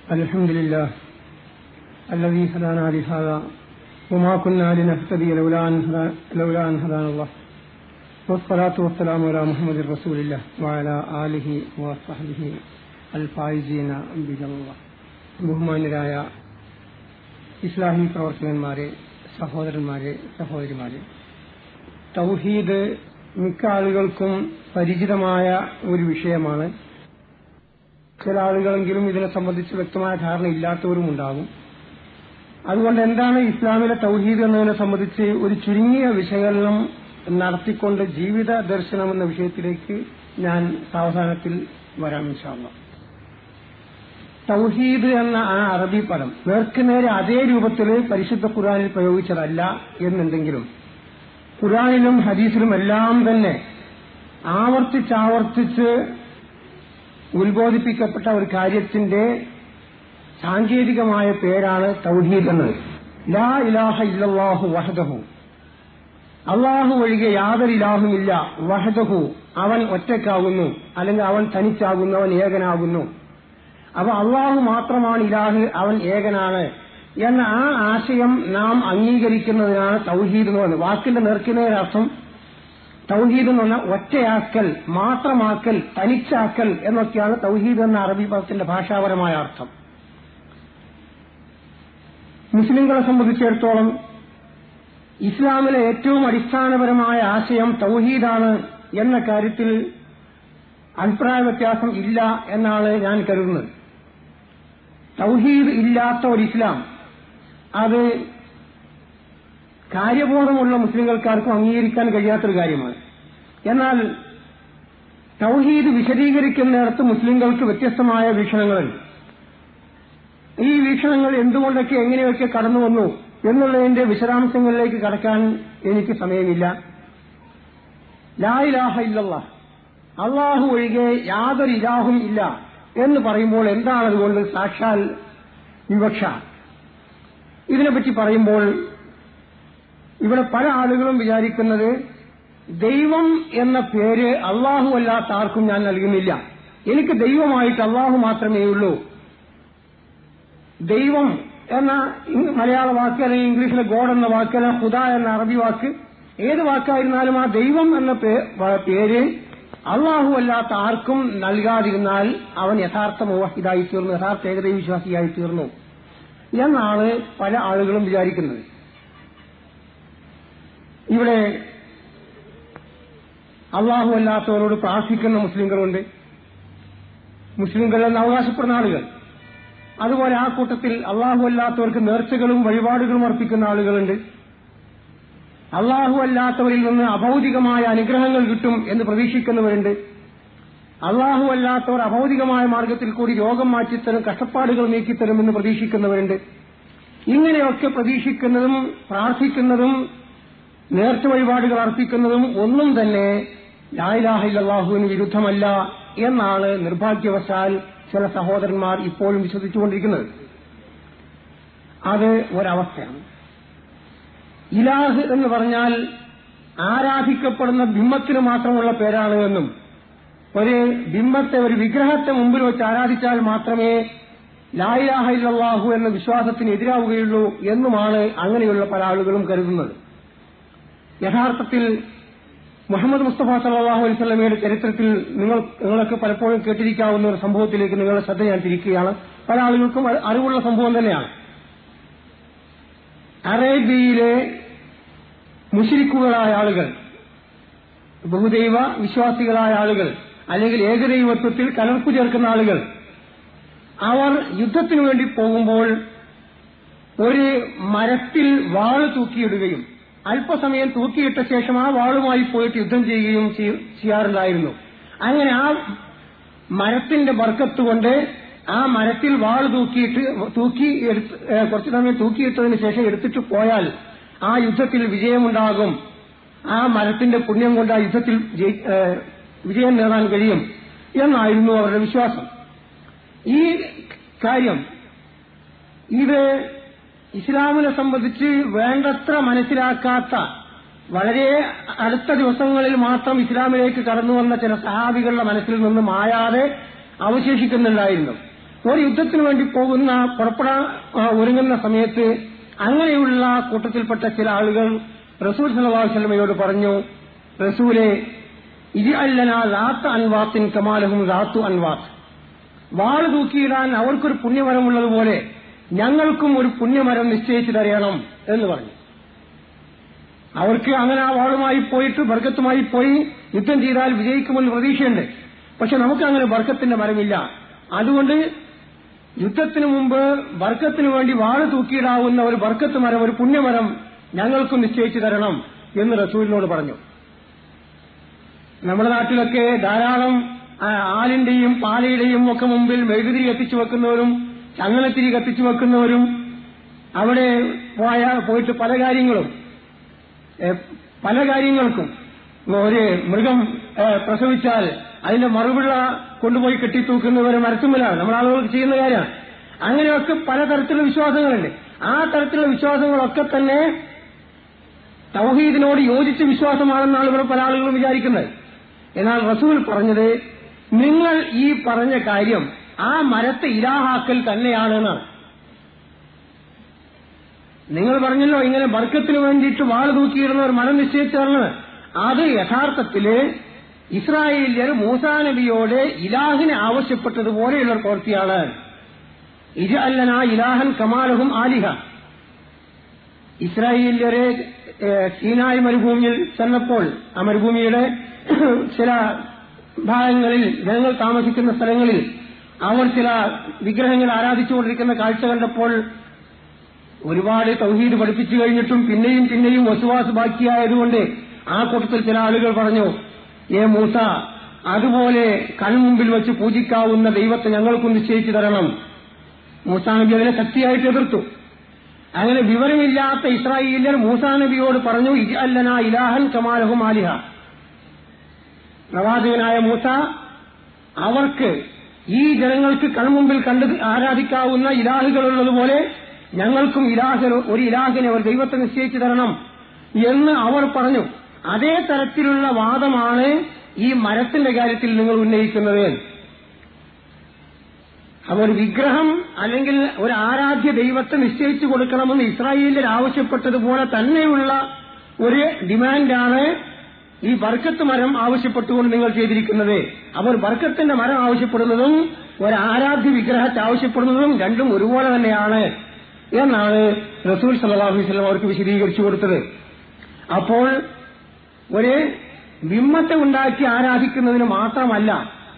الحمد لله الذي هدانا لهذا وما كنا لنهتدي لولا أن هدا- لولا أن هدانا الله والصلاة والسلام على محمد رسول الله وعلى آله وصحبه الفائزين بجل ബഹുമാന്യരായ ഇസ്ലാഹി പ്രവർത്തകന്മാരെ സഹോദരന്മാരെ സഹോദരിമാരെ തൗഹീദ് മിക്ക ആളുകൾക്കും പരിചിതമായ ഒരു വിഷയമാണ് ചില ആളുകളെങ്കിലും ഇതിനെ സംബന്ധിച്ച് വ്യക്തമായ ധാരണ ഇല്ലാത്തവരും ഉണ്ടാകും അതുകൊണ്ട് എന്താണ് ഇസ്ലാമിലെ തൗഹീദ് എന്നതിനെ സംബന്ധിച്ച് ഒരു ചുരുങ്ങിയ വിശകലനം നടത്തിക്കൊണ്ട് ജീവിത ദർശനം എന്ന വിഷയത്തിലേക്ക് ഞാൻ സാവധാനത്തിൽ വരാം ഇൻഷാല്ല തൗഹീദ് എന്ന ആ അറബി പദം നേർക്കുനേരെ അതേ രൂപത്തിൽ പരിശുദ്ധ ഖുറാനിൽ പ്രയോഗിച്ചതല്ല എന്നുണ്ടെങ്കിലും ഖുറാനിലും ഹദീസിലും എല്ലാം തന്നെ ആവർത്തിച്ചാവർത്തിച്ച് ഉത്ബോധിപ്പിക്കപ്പെട്ട ഒരു കാര്യത്തിന്റെ സാങ്കേതികമായ പേരാണ് തൗഹീദ് എന്നത് ലാ ഇലാഹ ഇല്ലല്ലാഹു വഹദഹു അള്ളാഹു ഒഴികെ യാതൊരു ഇലാഹുമില്ല വഹദഹു അവൻ ഒറ്റക്കാകുന്നു അല്ലെങ്കിൽ അവൻ തനിച്ചാകുന്നു അവൻ ഏകനാകുന്നു അപ്പൊ അള്ളാഹു മാത്രമാണ് ഇലാഹ് അവൻ ഏകനാണ് എന്ന ആ ആശയം നാം അംഗീകരിക്കുന്നതിനാണ് തൗഹീദ് എന്ന് പറയുന്നത് വാക്കിന്റെ നേർക്കുന്നതിനർത്ഥം തൗഹീദ് എന്ന് പറഞ്ഞാൽ ഒറ്റയാക്കൽ മാത്രമാക്കൽ തനിച്ചാക്കൽ എന്നൊക്കെയാണ് തൗഹീദ് എന്ന അറബി പദത്തിന്റെ ഭാഷാപരമായ അർത്ഥം മുസ്ലിങ്ങളെ സംബന്ധിച്ചിടത്തോളം ഇസ്ലാമിലെ ഏറ്റവും അടിസ്ഥാനപരമായ ആശയം തൗഹീദാണ് എന്ന കാര്യത്തിൽ അഭിപ്രായ വ്യത്യാസം ഇല്ല എന്നാണ് ഞാൻ കരുതുന്നത് തൗഹീദ് ഇല്ലാത്ത ഒരു ഇസ്ലാം അത് കാര്യബോധമുള്ള മുസ്ലിങ്ങൾക്കാർക്കും അംഗീകരിക്കാൻ കഴിയാത്തൊരു കാര്യമാണ് എന്നാൽ തൗഹീദ് വിശദീകരിക്കുന്നിടത്ത് മുസ്ലിങ്ങൾക്ക് വ്യത്യസ്തമായ വീക്ഷണങ്ങളുണ്ട് ഈ വീക്ഷണങ്ങൾ എന്തുകൊണ്ടൊക്കെ എങ്ങനെയൊക്കെ കടന്നു വന്നു എന്നുള്ളതിന്റെ വിശദാംശങ്ങളിലേക്ക് കടക്കാൻ എനിക്ക് സമയമില്ല ലാ ഇലാഹ ഇല്ലല്ലാ അള്ളാഹു ഒഴികെ യാതൊരു ഇലാഹും ഇല്ല എന്ന് പറയുമ്പോൾ എന്താണ് അതുകൊണ്ട് സാക്ഷാൽ വിവക്ഷ ഇതിനെപ്പറ്റി പറയുമ്പോൾ ഇവിടെ പല ആളുകളും വിചാരിക്കുന്നത് ദൈവം എന്ന പേര് അള്ളാഹു അല്ലാത്ത ആർക്കും ഞാൻ നൽകുന്നില്ല എനിക്ക് ദൈവമായിട്ട് അള്ളാഹു മാത്രമേ ഉള്ളൂ ദൈവം എന്ന ഇ- മലയാള വാക്ക് അല്ലെങ്കിൽ ഇംഗ്ലീഷിലെ ഗോഡ് എന്ന വാക്ക് അല്ലെങ്കിൽ ഹുദ എന്ന അറബി വാക്ക് ഏത് വാക്കായിരുന്നാലും ആ ദൈവം എന്ന പേ- വ- പേര് അള്ളാഹു അല്ലാത്ത ആർക്കും നൽകാതിരുന്നാൽ അവൻ യഥാർത്ഥ മോഹിതായി തീർന്നു യഥാർത്ഥ ഏകദൈവ വിശ്വാസിയായി തീർന്നു എന്നാണ് പല ആളുകളും വിചാരിക്കുന്നത് ഇവിടെ അള്ളാഹു അല്ലാത്തവരോട് പ്രാർത്ഥിക്കുന്ന മുസ്ലിങ്ങളുണ്ട് മുസ്ലിങ്ങൾ എന്ന് അവകാശപ്പെടുന്ന ആളുകൾ അതുപോലെ ആ കൂട്ടത്തിൽ അള്ളാഹു അല്ലാത്തവർക്ക് നേർച്ചകളും വഴിപാടുകളും അർപ്പിക്കുന്ന ആളുകളുണ്ട് അള്ളാഹു അല്ലാത്തവരിൽ നിന്ന് അഭൗതികമായ അനുഗ്രഹങ്ങൾ കിട്ടും എന്ന് പ്രതീക്ഷിക്കുന്നവരുണ്ട് അള്ളാഹു അല്ലാത്തവർ അഭൗതികമായ മാർഗത്തിൽ കൂടി രോഗം മാറ്റിത്തരും കഷ്ടപ്പാടുകൾ നീക്കിത്തരും എന്ന് പ്രതീക്ഷിക്കുന്നവരുണ്ട് ഇങ്ങനെയൊക്കെ പ്രതീക്ഷിക്കുന്നതും പ്രാർത്ഥിക്കുന്നതും നേർച്ച വഴിപാടുകൾ അർപ്പിക്കുന്നതും ഒന്നും തന്നെ ലായിലാഹില്ലാഹുവിന് വിരുദ്ധമല്ല എന്നാണ് നിർഭാഗ്യവശാൽ ചില സഹോദരന്മാർ ഇപ്പോഴും വിശ്വസിച്ചുകൊണ്ടിരിക്കുന്നത് അത് ഒരവസ്ഥയാണ് ഇലാഹ് എന്ന് പറഞ്ഞാൽ ആരാധിക്കപ്പെടുന്ന ബിംബത്തിന് മാത്രമുള്ള പേരാണ് എന്നും ഒരു ബിംബത്തെ ഒരു വിഗ്രഹത്തെ മുമ്പിൽ വെച്ച് ആരാധിച്ചാൽ മാത്രമേ ലായിലാഹ ഇല്ലല്ലാഹു എന്ന വിശ്വാസത്തിന് എതിരാവുകയുള്ളൂ എന്നുമാണ് അങ്ങനെയുള്ള പല ആളുകളും കരുതുന്നത് യഥാർത്ഥത്തിൽ മുഹമ്മദ് മുസ്തഫ സല്ലാഹു അലൈവല്ലമയുടെ ചരിത്രത്തിൽ നിങ്ങൾ നിങ്ങളൊക്കെ പലപ്പോഴും കേട്ടിരിക്കാവുന്ന ഒരു സംഭവത്തിലേക്ക് നിങ്ങളുടെ ശ്രദ്ധ ഞാൻ തിരിക്കുകയാണ് പല ആളുകൾക്കും അ- അറിവുള്ള സംഭവം തന്നെയാണ് അറേബ്യയിലെ മുഷിരിക്കുകളായ ആളുകൾ ബഹുദൈവ വിശ്വാസികളായ ആളുകൾ അല്ലെങ്കിൽ ഏകദൈവത്വത്തിൽ കലർപ്പു ചേർക്കുന്ന ആളുകൾ അവർ യുദ്ധത്തിനു വേണ്ടി പോകുമ്പോൾ ഒരു മരത്തിൽ വാള് തൂക്കിയിടുകയും അല്പസമയം തൂക്കിയിട്ട ശേഷം ആ വാളുമായി പോയിട്ട് യുദ്ധം ചെയ്യുകയും ചെയ്യ- ചെയ്യാറുണ്ടായിരുന്നു അങ്ങനെ ആ മരത്തിന്റെ ബർക്കത്ത് കൊണ്ട് ആ മരത്തിൽ വാൾ തൂക്കിയിട്ട് തൂക്കി എടുത്ത് ഏ, കുറച്ചു സമയം തൂക്കിയിട്ടതിന് ശേഷം എടുത്തിട്ട് പോയാൽ ആ യുദ്ധത്തിൽ വിജയമുണ്ടാകും ആ മരത്തിന്റെ പുണ്യം കൊണ്ട് ആ യുദ്ധത്തിൽ ജയി- ഏ, വിജയം നേടാൻ കഴിയും എന്നായിരുന്നു അവരുടെ വിശ്വാസം ഈ കാര്യം ഇത് ഇസ്ലാമിനെ സംബന്ധിച്ച് വേണ്ടത്ര മനസ്സിലാക്കാത്ത വളരെ അടുത്ത ദിവസങ്ങളിൽ മാത്രം ഇസ്ലാമിലേക്ക് കടന്നു വന്ന ചില സഹാബികളുടെ മനസ്സിൽ നിന്ന് മായാതെ അവശേഷിക്കുന്നുണ്ടായിരുന്നു ഒരു യുദ്ധത്തിന് വേണ്ടി പോകുന്ന പുറപ്പെടാൻ ആ, ഒരുങ്ങുന്ന സമയത്ത് അങ്ങനെയുള്ള കൂട്ടത്തിൽപ്പെട്ട ചില ആളുകൾ റസൂൽ സല്ലല്ലാഹു അലൈഹി വസല്ലമയോട് പറഞ്ഞു റസൂലെ ഇത് അല്ലന ലാത്ത് അൻവാത്തിൻ കമാലഹും ലാത്തു അൻവാത്ത് വാള് തൂക്കിയിടാൻ അവർക്കൊരു പുണ്യമരമുള്ളതുപോലെ ഞങ്ങൾക്കും ഒരു പുണ്യമരം നിശ്ചയിച്ചു തരയണം എന്ന് പറഞ്ഞു അവർക്ക് അങ്ങനെ ആ വാളുമായി പോയിട്ട് ബർക്കത്തുമായി പോയി യുദ്ധം ചെയ്താൽ വിജയിക്കുമെന്ന് പ്രതീക്ഷയുണ്ട് പക്ഷെ നമുക്ക് അങ്ങനെ ബർക്കത്തിന്റെ മരമില്ല അതുകൊണ്ട് യുദ്ധത്തിന് മുമ്പ് ബർക്കത്തിന് വേണ്ടി വാള് തൂക്കിയിടാവുന്ന ഒരു ബർക്കത്ത് മരം ഒരു പുണ്യമരം ഞങ്ങൾക്കും നിശ്ചയിച്ചു തരണം എന്ന് റസൂലിനോട് പറഞ്ഞു നമ്മുടെ നാട്ടിലൊക്കെ ധാരാളം ആ, ആലിന്റെയും പാലയുടെയും ഒക്കെ മുമ്പിൽ മെഴുകുതിരി കത്തിച്ചു വെക്കുന്നവരും ചങ്ങനത്തിരി കത്തിച്ചു വെക്കുന്നവരും അവിടെ പോയ പോയിട്ട് പല കാര്യങ്ങളും ഏ, പല കാര്യങ്ങൾക്കും ഒരു മൃഗം ഏ, പ്രസവിച്ചാൽ അതിന്റെ മറുപിള്ള കൊണ്ടുപോയി കെട്ടിത്തൂക്കുന്നവരെ മരത്തുമ്മലാണ് നമ്മൾ ആളുകൾക്ക് ചെയ്യുന്ന കാര്യമാണ് അങ്ങനെയൊക്കെ പലതരത്തിലുള്ള വിശ്വാസങ്ങളുണ്ട് ആ തരത്തിലുള്ള വിശ്വാസങ്ങളൊക്കെ തന്നെ തൗഹീദിനോട് യോജിച്ച വിശ്വാസമാണെന്നാണ് ഇവിടെ പല ആളുകളും വിചാരിക്കുന്നത് എന്നാൽ റസൂൽ പറഞ്ഞത് നിങ്ങൾ ഈ പറഞ്ഞ കാര്യം ആ മരത്തെ ഇലാഹാക്കൽ തന്നെയാണ് എന്നാണ് നിങ്ങൾ പറഞ്ഞല്ലോ ഇങ്ങനെ ബർക്കത്തിന് വേണ്ടിയിട്ട് വാൾ തൂക്കിയിടുന്ന ഒരു മരം നിശ്ചയിച്ചാണ് അത് യഥാർത്ഥത്തില് ഇസ്രായേലിയർ മൂസാ നബിയോട് ഇലാഹിനെ ആവശ്യപ്പെട്ടതുപോലെയുള്ള ഒരു പ്രവൃത്തിയാണ് ഇത് അല്ലന ഇലാഹൻ കമാലഹും ആലിഹ ഇസ്രായേലിയരെ ഏഹ്, സീനായ് മരുഭൂമിയിൽ ചെന്നപ്പോൾ ആ മരുഭൂമിയുടെ ചില ഭാഗങ്ങളിൽ ജനങ്ങൾ താമസിക്കുന്ന സ്ഥലങ്ങളിൽ അവർ ചില വിഗ്രഹങ്ങൾ ആരാധിച്ചുകൊണ്ടിരിക്കുന്ന കാഴ്ച കണ്ടപ്പോൾ ഒരുപാട് തൗഹീദ് പഠിപ്പിച്ചു കഴിഞ്ഞിട്ടും പിന്നെയും പിന്നെയും വസുവാസ് ബാക്കിയായതുകൊണ്ട് ആ കൂട്ടത്തിൽ ചില ആളുകൾ പറഞ്ഞു ഏ മൂസ അതുപോലെ കൺമുമ്പിൽ വെച്ച് പൂജിക്കാവുന്ന ദൈവത്തെ ഞങ്ങൾക്കും നിശ്ചയിച്ചു തരണം മൂസാ നബി അതിനെ ശക്തിയായിട്ട് എതിർത്തു അങ്ങനെ വിവരമില്ലാത്ത ഇസ്രായേലിയർ മൂസാ നബിയോട് പറഞ്ഞു ഇത് അല്ലന ഇലാഹൻ കമാലഹും ആലിഹ പ്രവാചകനായ മൂസ അവർക്ക് ഈ ജനങ്ങൾക്ക് കൺമുമ്പിൽ കണ്ട് ആരാധിക്കാവുന്ന ഇലാഹുകളുള്ളതുപോലെ ഞങ്ങൾക്കും ഇലാഹ ഒരു ഇലാഹിനെ ഒരു ദൈവത്തെ നിശ്ചയിച്ചു തരണം എന്ന് അവർ പറഞ്ഞു അതേ തരത്തിലുള്ള വാദമാണ് ഈ മരത്തിന്റെ കാര്യത്തിൽ നിങ്ങൾ ഉന്നയിക്കുന്നത് അപ്പൊ ഒരു വിഗ്രഹം അല്ലെങ്കിൽ ഒരു ആരാധ്യ ദൈവത്തെ നിശ്ചയിച്ചു കൊടുക്കണമെന്ന് ഇസ്രായേലിൽ ആവശ്യപ്പെട്ടതുപോലെ തന്നെയുള്ള ഒരു ഡിമാൻഡാണ് ഈ ബർക്കത്ത് മരം ആവശ്യപ്പെട്ടുകൊണ്ട് നിങ്ങൾ ചെയ്തിരിക്കുന്നത് അപ്പോൾ ബർക്കത്തിന്റെ മരം ആവശ്യപ്പെടുന്നതും ഒരു ആരാധ്യ വിഗ്രഹത്തെ ആവശ്യപ്പെടുന്നതും രണ്ടും ഒരുപോലെ തന്നെയാണ് എന്നാണ് റസൂൽ സല്ലല്ലാഹു അലൈഹി വസല്ലം അവർക്ക് വിശദീകരിച്ചു കൊടുത്തത് അപ്പോൾ ഒരു ബിംബത്തെ ഉണ്ടാക്കി ആരാധിക്കുന്നതിന് മാത്രമല്ല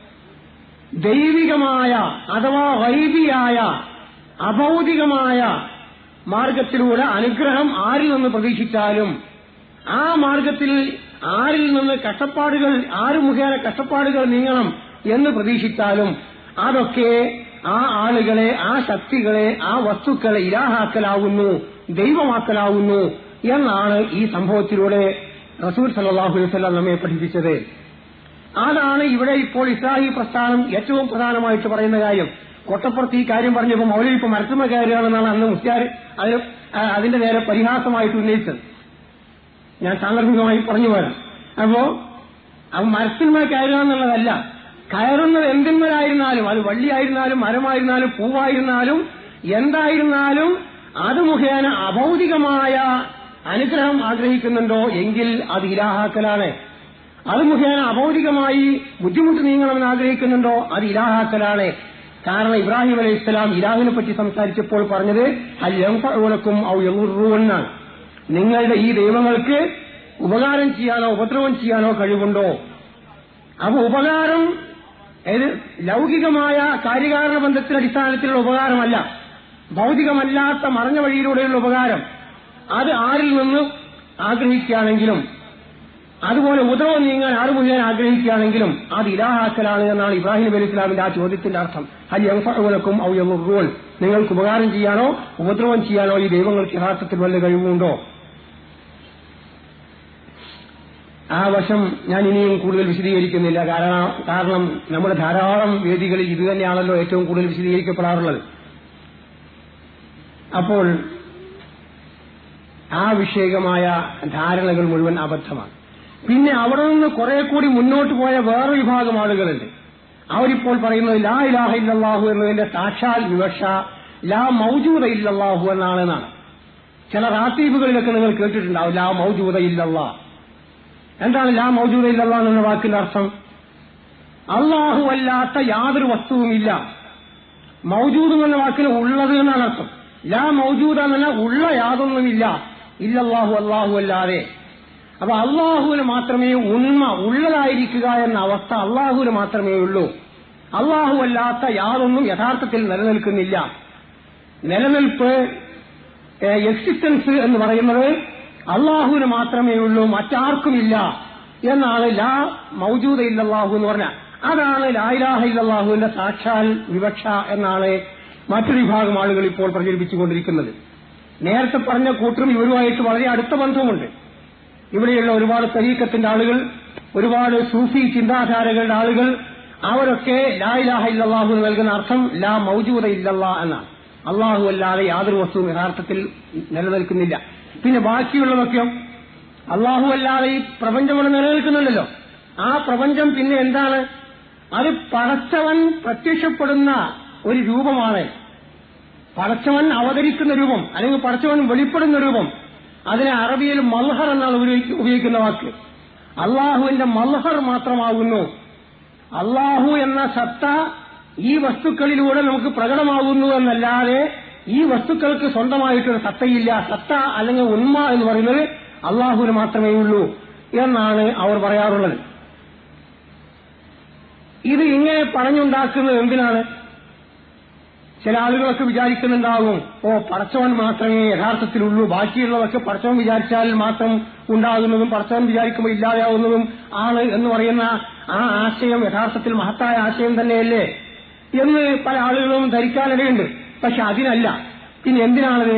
ദൈവികമായ അഥവാ വൈദിയായ അഭൗതികമായ മാർഗത്തിലൂടെ അനുഗ്രഹം ആരിൽ നിന്ന് പ്രതീക്ഷിച്ചാലും ആ മാർഗത്തിൽ ആരിൽ നിന്ന് കഷ്ടപ്പാടുകൾ ആര് മുഖേന കഷ്ടപ്പാടുകൾ നീങ്ങണം എന്ന് പ്രതീക്ഷിച്ചാലും അതൊക്കെ ആ ആളുകളെ ആ ശക്തികളെ ആ വസ്തുക്കളെ ഇലാഹാക്കലാവുന്നു ദൈവമാക്കലാവുന്നു എന്നാണ് ഈ സംഭവത്തിലൂടെ റസൂൽ സല്ലാഹു വസ്ലാം നമ്മെ പഠിപ്പിച്ചത് അതാണ് ഇവിടെ ഇപ്പോൾ ഇസ്ലാഹി പ്രസ്ഥാനം ഏറ്റവും പ്രധാനമായിട്ട് പറയുന്ന കാര്യം കൊട്ടപ്പുറത്ത് ഈ കാര്യം പറഞ്ഞപ്പോൾ മൗലവി ഇപ്പൊ മരത്തുമ കയറുകയാണെന്നാണ് അന്ന് മുസ്റ്റാർ അതിന് ആ, അതിന്റെ നേരെ പരിഹാസമായിട്ട് ഉന്നയിച്ചത് ഞാൻ സാന്ദർഭികമായി പറഞ്ഞു പോരാം അപ്പോ അത് മരത്തിന്മേൽ കയറുക എന്നുള്ളതല്ല കയറുന്നത് എന്തിന്മേലായിരുന്നാലും അത് വള്ളിയായിരുന്നാലും മരമായിരുന്നാലും പൂവായിരുന്നാലും എന്തായിരുന്നാലും അത് മുഖേന അഭൗതികമായ അനുഗ്രഹം ആഗ്രഹിക്കുന്നുണ്ടോ എങ്കിൽ അത് ഇലാഹാക്കലാണ് അത് മുഖേന അഭൗതികമായി ബുദ്ധിമുട്ട് നീങ്ങണമെന്ന് ആഗ്രഹിക്കുന്നുണ്ടോ അത് ഇലാഹാക്കലാണ് കാരണം ഇബ്രാഹിം അലൈഹി ഇസ്ലാം ഇലാഹിനെ പറ്റി സംസാരിച്ചപ്പോൾ പറഞ്ഞത് അൽ യംഫഉലക്കും ഔ യളുറൂന്നാണ് നിങ്ങളുടെ ഈ ദൈവങ്ങൾക്ക് ഉപകാരം ചെയ്യാനോ ഉപദ്രവം ചെയ്യാനോ കഴിവുണ്ടോ അപ്പൊ ഉപകാരം ഏത് ലൗകികമായ കാര്യകാരണ ബന്ധത്തിന്റെ അടിസ്ഥാനത്തിലുള്ള ഉപകാരമല്ല ഭൗതികമല്ലാത്ത മറഞ്ഞ വഴിയിലൂടെയുള്ള ഉപകാരം അത് ആരിൽ നിന്ന് ആഗ്രഹിക്കുകയാണെങ്കിലും അതുപോലെ ഉദരവ് നീങ്ങാൻ ആറ് മുഴുവൻ ആഗ്രഹിക്കുകയാണെങ്കിലും അത് ഇലാഹാക്കലാണ് എന്നാണ് ഇബ്രാഹിം നബി അലൈഹി ഇസ്ലാമിന്റെ ആ ചോദ്യത്തിന്റെ അർത്ഥം അൽ യംഫഉലക്കും ഔ യളുറൂൻ നിങ്ങൾക്ക് ഉപകാരം ചെയ്യാനോ ഉപദ്രവം ചെയ്യാനോ ഈ ദൈവങ്ങൾക്ക് യഥാർത്ഥത്തിൽ വല്ല കഴിവുണ്ടോ ആ വശം ഞാൻ ഇനിയും കൂടുതൽ വിശദീകരിക്കുന്നില്ല കാരണം കാരണം നമ്മുടെ ധാരാളം വേദികളിൽ ഇത് തന്നെയാണല്ലോ ഏറ്റവും കൂടുതൽ വിശദീകരിക്കപ്പെടാറുള്ളത് അപ്പോൾ ആ വിഷയകമായ ധാരണകൾ മുഴുവൻ അബദ്ധമാണ് പിന്നെ അവിടെ നിന്ന് കുറെ കൂടി മുന്നോട്ട് പോയ വേറെ വിഭാഗം ആളുകളുണ്ട് അവരിപ്പോൾ പറയുന്നത് ലാ ഇലാഹ ഇല്ലല്ലാഹു എന്നതിന്റെ സാക്ഷാൽ വിവക്ഷ ലാ മൗജൂദ ഇല്ലല്ലാഹു എന്നാണ് എന്നാണ് ചില റാത്തീബുകളിലൊക്കെ നിങ്ങൾ കേട്ടിട്ടുണ്ടാവും ലാ മൗജൂദ ഇല്ലല്ലാ എന്താണ് ലാ മൗജൂദ ഇല്ലല്ലാ എന്ന വാക്കിന്റെ അർത്ഥം അള്ളാഹു അല്ലാത്ത യാതൊരു വസ്തുവുമില്ല മൗജൂദ് എന്ന വാക്കിന് ഉള്ളത് എന്നാണ് അർത്ഥം ലാ മൗജൂദ എന്ന ഉള്ള യാതൊന്നുമില്ല ഇല്ലല്ലാഹു അള്ളാഹു അല്ലാതെ അപ്പൊ അള്ളാഹുവിന് മാത്രമേ ഉണ്മ ഉള്ളതായിരിക്കുക എന്ന അവസ്ഥ അള്ളാഹുവിന് മാത്രമേ ഉള്ളൂ അള്ളാഹു അല്ലാത്ത യാതൊന്നും യഥാർത്ഥത്തിൽ നിലനിൽക്കുന്നില്ല നിലനിൽപ്പ് എക്സിസ്റ്റൻസ് എന്ന് പറയുന്നത് അള്ളാഹുവിന് മാത്രമേ ഉള്ളൂ മറ്റാർക്കുമില്ല എന്നാണ് ലാ മൗജൂദ ഇല്ലല്ലാഹു എന്ന് പറഞ്ഞ അതാണ് ലായിലാഹ ഇല്ലല്ലാഹുവിന്റെ സാക്ഷാൽ വിവക്ഷ എന്നാണ് മറ്റൊരു വിഭാഗം ആളുകൾ ഇപ്പോൾ പ്രചരിപ്പിച്ചുകൊണ്ടിരിക്കുന്നത് നേരത്തെ പറഞ്ഞ കൂട്ടരും ഇവരുമായിട്ട് വളരെ അടുത്ത ബന്ധമുണ്ട് ഇവിടെയുള്ള ഒരുപാട് തരീക്കത്തിന്റെ ആളുകൾ ഒരുപാട് സൂഫി ചിന്താധാരകളുടെ ആളുകൾ അവരൊക്കെ ലായിലാഹ ഇല്ലല്ലാഹു എന്ന് നൽകുന്ന അർത്ഥം ലാ മൗജൂദ ഇല്ലല്ലാ എന്നാണ് അള്ളാഹു അല്ലാതെ യാതൊരു വസ്തുവും യഥാർത്ഥത്തിൽ നിലനിൽക്കുന്നില്ല പിന്നെ ബാക്കിയുള്ളതൊക്കെയോ അള്ളാഹു അല്ലാതെ ഈ പ്രപഞ്ചം ഇവിടെ നിലനിൽക്കുന്നുണ്ടല്ലോ ആ പ്രപഞ്ചം പിന്നെ എന്താണ് അത് പടച്ചവൻ പ്രത്യക്ഷപ്പെടുന്ന ഒരു രൂപമാണ് പടച്ചവൻ അവതരിക്കുന്ന രൂപം അല്ലെങ്കിൽ പടച്ചവൻ വെളിപ്പെടുന്ന രൂപം അതിനെ അറബിയിൽ മൽഹർ എന്നാണ് ഉപയോഗിക്കുന്ന വാക്ക് അള്ളാഹുവിന്റെ മൽഹർ മാത്രമാകുന്നു അള്ളാഹു എന്ന സത്ത ഈ വസ്തുക്കളിലൂടെ നമുക്ക് പ്രകടമാകുന്നു എന്നല്ലാതെ ഈ വസ്തുക്കൾക്ക് സ്വന്തമായിട്ടൊരു സത്തയില്ല സത്ത അല്ലെങ്കിൽ ഉന്മ എന്ന് പറയുന്നത് അള്ളാഹുവിന് മാത്രമേ ഉള്ളൂ എന്നാണ് അവർ പറയാറുള്ളത് ഇത് ഇങ്ങനെ പറഞ്ഞുണ്ടാക്കുന്നത് എന്തിനാണ് ചില ആളുകളൊക്കെ വിചാരിക്കുന്നുണ്ടാകും ഓ പടച്ചവൻ മാത്രമേ യഥാർത്ഥത്തിലുള്ളൂ ബാക്കിയുള്ളതൊക്കെ പടച്ചവൻ വിചാരിച്ചാൽ മാത്രം ഉണ്ടാകുന്നതും പടച്ചവൻ വിചാരിക്കുമ്പോൾ ഇല്ലാതാവുന്നതും ആണ് എന്ന് പറയുന്ന ആ ആശയം യഥാർത്ഥത്തിൽ മഹത്തായ ആശയം തന്നെയല്ലേ എന്ന് പല ആളുകളും ധരിക്കാനിടയുണ്ട് പക്ഷെ അതിനല്ല പിന്നെ എന്തിനാണത്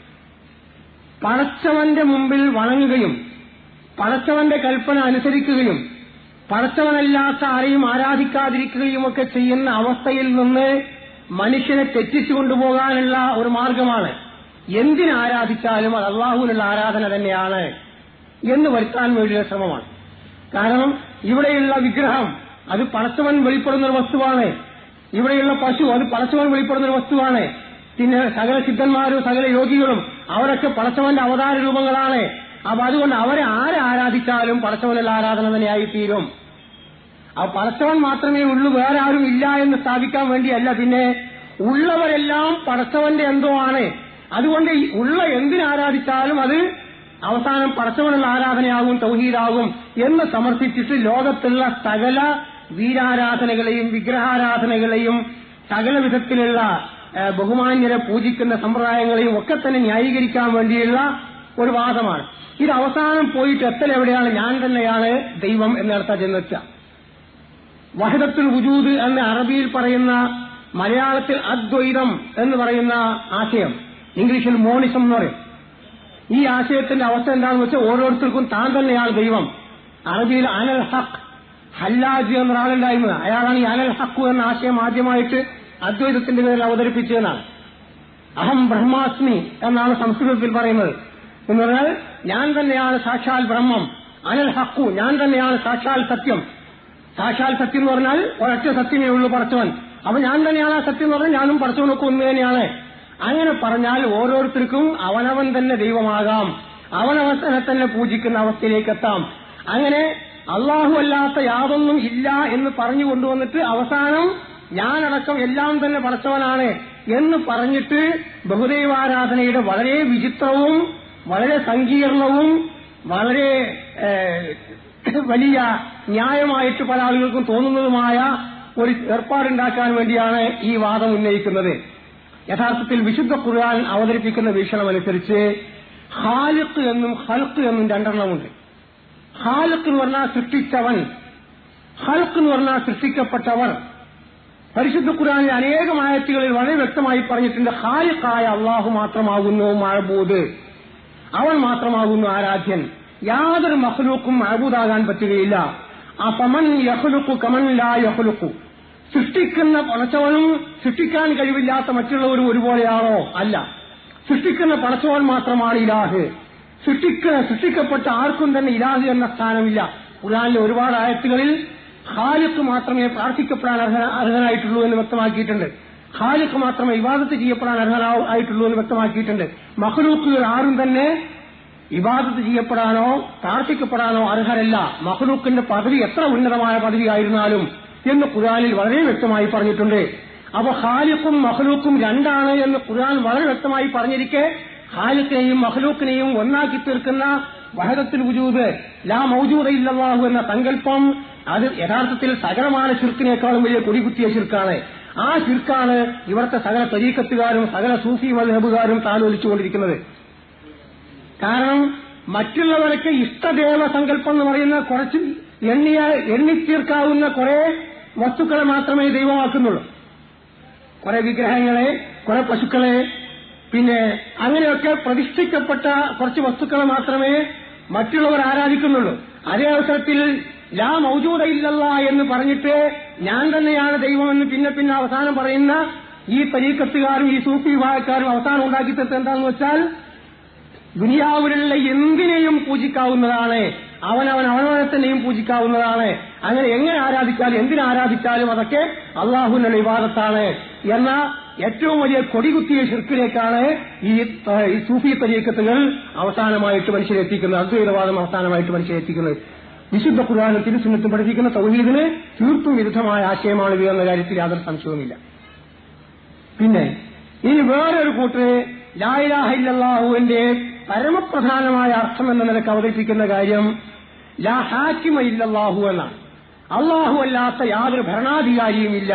പടച്ചവന്റെ മുമ്പിൽ വണങ്ങുകയും പടച്ചവന്റെ കൽപ്പന അനുസരിക്കുകയും പടച്ചവനല്ലാത്ത ആരെയും ആരാധിക്കാതിരിക്കുകയും ഒക്കെ ചെയ്യുന്ന അവസ്ഥയിൽ നിന്ന് മനുഷ്യനെ തെറ്റിച്ചു കൊണ്ടുപോകാനുള്ള ഒരു മാർഗമാണ് എന്തിനാരാധിച്ചാലും അത് അള്ളാഹുവിനുള്ള ആരാധന തന്നെയാണ് എന്ന് വരുത്താൻ വേണ്ടിയുള്ള ശ്രമമാണ് കാരണം ഇവിടെയുള്ള വിഗ്രഹം അത് പടച്ചവൻ വെളിപ്പെടുന്ന ഒരു വസ്തുവാണ് ഇവിടെയുള്ള പശു അത് പടച്ചവൻ വെളിപ്പെടുന്ന ഒരു വസ്തുവാണ് പിന്നെ സകല സിദ്ധന്മാരും സകല യോഗികളും അവരൊക്കെ പടച്ചവന്റെ അവതാര രൂപങ്ങളാണ് അപ്പൊ അതുകൊണ്ട് അവരെ ആരെ ആരാധിച്ചാലും പടച്ചവനുള്ള ആരാധന തന്നെയായി തീരും ആ പടച്ചവൻ മാത്രമേ ഉള്ളൂ വേറെ ആരും ഇല്ല എന്ന് സ്ഥാപിക്കാൻ വേണ്ടിയല്ല പിന്നെ ഉള്ളവരെല്ലാം പടച്ചവന്റെ എന്തോ ആണ് അതുകൊണ്ട് ഈ ഉള്ള എന്തിനാരാധിച്ചാലും അത് അവസാനം പടച്ചവനുള്ള ആരാധനയാകും തൗഹീദാകും എന്ന് സമർത്ഥിച്ചിട്ട് ലോകത്തുള്ള സകല വീരാരാധനകളെയും വിഗ്രഹാരാധനകളെയും സകല വിധത്തിലുള്ള ഏഹ്, ബഹുമാന്യരെ പൂജിക്കുന്ന സമ്പ്രദായങ്ങളെയും ഒക്കെ തന്നെ ന്യായീകരിക്കാൻ വേണ്ടിയുള്ള ഒരു വാദമാണ് ഇത് അവസാനം പോയിട്ട് എത്തൽ എവിടെയാണ് ഞാൻ തന്നെയാണ് ദൈവം എന്നിടത്താ ചെന്നെത്തുക വഹദത്തുൽ വുജൂദ് എന്ന അറബിയിൽ പറയുന്ന മലയാളത്തിൽ അദ്വൈതം എന്ന് പറയുന്ന ആശയം ഇംഗ്ലീഷിൽ മോണിസം എന്ന് പറയും ഈ ആശയത്തിന്റെ അവസ്ഥ എന്താണെന്ന് വെച്ചാൽ ഓരോരുത്തർക്കും താൻ തന്നെയാണ് ദൈവം അറബിയിൽ അനൽ ഹക്ക് ഹല്ലാജ് എന്ന ഒരാളുണ്ടായിരുന്നത് അയാളാണ് ഈ അനൽ ഹക്കു എന്ന ആശയം ആദ്യമായിട്ട് അദ്വൈതത്തിന്റെ പേരിൽ അവതരിപ്പിച്ചതെന്നാണ് അഹം ബ്രഹ്മാസ്മി എന്നാണ് സംസ്കൃതത്തിൽ പറയുന്നത് എന്ന് പറഞ്ഞാൽ ഞാൻ തന്നെയാണ് സാക്ഷാൽ ബ്രഹ്മം അനൽ ഹക്കു ഞാൻ തന്നെയാണ് സാക്ഷാൽ സത്യം സാക്ഷാൽ സത്യം എന്ന് പറഞ്ഞാൽ ഒരൊറ്റ സത്യമേ ഉള്ളൂ പടച്ചവൻ അപ്പൊ ഞാൻ തന്നെയാണ് ആ സത്യം എന്ന് പറഞ്ഞാൽ ഞാനും പടച്ചവനൊക്കെ ഒന്ന് തന്നെയാണ് അങ്ങനെ പറഞ്ഞാൽ ഓരോരുത്തർക്കും അവനവൻ തന്നെ ദൈവമാകാം അവനവനെ തന്നെ പൂജിക്കുന്ന അവസ്ഥയിലേക്ക് എത്താം അങ്ങനെ അള്ളാഹു അല്ലാത്ത യാതൊന്നും ഇല്ല എന്ന് പറഞ്ഞു കൊണ്ടുവന്നിട്ട് അവസാനം ഞാനടക്കം എല്ലാം തന്നെ പടച്ചവനാണ് എന്ന് പറഞ്ഞിട്ട് ബഹുദൈവാരാധനയുടെ വളരെ വിചിത്രവും വളരെ സങ്കീർണവും വളരെ ഏഹ്, വലിയ ന്യായമായിട്ട് പല ആളുകൾക്കും തോന്നുന്നതുമായ ഒരു ഏർപ്പാടുണ്ടാക്കാൻ വേണ്ടിയാണ് ഈ വാദം ഉന്നയിക്കുന്നത് യഥാർത്ഥത്തിൽ വിശുദ്ധ ഖുർആൻ അവതരിപ്പിക്കുന്ന വീക്ഷണമനുസരിച്ച് ഹാലിഖ് എന്നും ഹൽക്ക് എന്നും രണ്ടെണ്ണമുണ്ട് ഹാലിഖ് എന്ന് പറഞ്ഞാൽ സൃഷ്ടിച്ചവൻ ഹൽക്ക് എന്ന് പറഞ്ഞാൽ സൃഷ്ടിക്കപ്പെട്ടവർ പരിശുദ്ധ ഖുർആനിലെ അനേകം ആയത്തുകളിൽ വളരെ വ്യക്തമായി പറഞ്ഞിട്ടുണ്ട് ഹാലിഖായ അള്ളാഹു മാത്രമാകുന്നു മഴബൂദ് അവൻ മാത്രമാകുന്നു ആരാധ്യൻ യാതൊരു മഹ്ലൂക്കും മഴബൂദാകാൻ പറ്റുകയില്ല അപമൻ യഹ്ലുക്കു കമൻ ലാ യഹ്ലുക്കു സൃഷ്ടിക്കുന്ന പടച്ചവനും സൃഷ്ടിക്കാൻ കഴിവില്ലാത്ത മറ്റുള്ളവരും ഒരുപോലെയാണോ അല്ല സൃഷ്ടിക്കുന്ന പടച്ചവൻ മാത്രമാണ് ഇലാഹ് സൃഷ്ടിക്ക സൃഷ്ടിക്കപ്പെട്ട ആർക്കും തന്നെ ഇലാഹ് എന്ന സ്ഥാനമില്ല ഖുർആനിലെ ഒരുപാട് ആയത്തുകളിൽ ഖാലിഖ് മാത്രമേ പ്രാർത്ഥിക്കപ്പെടാൻ അർഹ- അർഹനായിട്ടുള്ളൂ എന്ന് വ്യക്തമാക്കിയിട്ടുണ്ട് ഖാലിഖ് മാത്രമേ ഇബാദത്ത് ചെയ്യപ്പെടാൻ അർഹനാ- ആയിട്ടുള്ളൂ എന്ന് വ്യക്തമാക്കിയിട്ടുണ്ട് മഹ്ലൂക്കുകൾ ആരും തന്നെ ഇബാദത്ത് ചെയ്യപ്പെടാനോ പ്രാർത്ഥിക്കപ്പെടാനോ അർഹരല്ല മഹ്ലൂക്കിന്റെ പദവി എത്ര ഉന്നതമായ പദവി ആയിരുന്നാലും എന്ന് ഖുർആനിൽ വളരെ വ്യക്തമായി പറഞ്ഞിട്ടുണ്ട് അപ്പൊ ഖാലിഖും മഹ്ലൂക്കും രണ്ടാണ് എന്ന് ഖുർആൻ വളരെ വ്യക്തമായി പറഞ്ഞിരിക്കെ ഖാലിഖിനെയും മഹ്ലൂക്കിനെയും ഒന്നാക്കി തീർക്കുന്ന വഹദത്തിൽ വുജൂദ് ലാ മൗജൂദ ഇല്ലല്ലാഹു എന്ന സങ്കല്പം അത് യഥാർത്ഥത്തിൽ സകലമായ ശിർക്കിനേക്കാളും വലിയ കൊടികുത്തിയ ശിർക്കാണ് ആ ശിർക്കാണ് ഇവിടുത്തെ സകല തരീക്കത്തുകാരും സകല സൂഫി മധബുകാരും താലോലിച്ചുകൊണ്ടിരിക്കുന്നത് കാരണം മറ്റുള്ളവർക്ക് ഇഷ്ടദേവ സങ്കല്പം എന്ന് പറയുന്ന കുറച്ച് എണ്ണിയ എണ്ണിത്തീർക്കാവുന്ന കുറെ വസ്തുക്കളെ മാത്രമേ ദൈവമാക്കുന്നുള്ളൂ കുറെ വിഗ്രഹങ്ങളെ കുറെ പശുക്കളെ പിന്നെ അങ്ങനെയൊക്കെ പ്രതിഷ്ഠിക്കപ്പെട്ട കുറച്ച് വസ്തുക്കളെ മാത്രമേ മറ്റുള്ളവർ ആരാധിക്കുന്നുള്ളൂ അതേ അവസരത്തിൽ ലാ മൗജൂദ ഇല്ലല്ല എന്ന് പറഞ്ഞിട്ട് ഞാൻ തന്നെയാണ് ദൈവമെന്ന് പിന്നെ പിന്നെ അവസാനം പറയുന്ന ഈ പരീക്കത്തുകാരും ഈ സൂഫി വിഭാഗക്കാരും അവസാനം ഉണ്ടാക്കി തീർത്ത് എന്താണെന്ന് വെച്ചാൽ ദുനിയാവിലുള്ള എന്തിനേയും പൂജിക്കാവുന്നതാണ് അവനവൻ അവനവനെ തന്നെയും പൂജിക്കാവുന്നതാണ് അങ്ങനെ എങ്ങനെ ആരാധിച്ചാലും എന്തിനെ ആരാധിച്ചാലും അതൊക്കെ അള്ളാഹുവിന്റെ വിവാദത്താണ് എന്ന ഏറ്റവും വലിയ കൊടികുത്തിയ ശിർക്കിലേക്കാണ് ഈ ത- ഈ സൂഫി തരീക്കത്തുകൾ അവസാനമായിട്ട് മനുഷ്യരെത്തിക്കുന്നത് അദ്വൈതവാദം അവസാനമായിട്ട് മനുഷ്യരെത്തിക്കുന്നത് വിശുദ്ധ ഖുർആാനും തിരുസുന്നത്തും പഠിപ്പിക്കുന്ന തൗഹീദിന് തീർത്തും വിരുദ്ധമായ ആശയമാണ് ഇത് എന്ന കാര്യത്തിൽ യാതൊരു സംശയവുമില്ല പിന്നെ ഇനി വേറൊരു കൂട്ടര് ലായിലാഹില്ലാഹുവിന്റെ പരമപ്രധാനമായ അർത്ഥം എന്ന നിലക്ക് അവതരിപ്പിക്കുന്ന കാര്യം ലാ ഹാക്കിമ ഇല്ലല്ലാഹു എന്നാണ് അള്ളാഹു അല്ലാത്ത യാതൊരു ഭരണാധികാരിയുമില്ല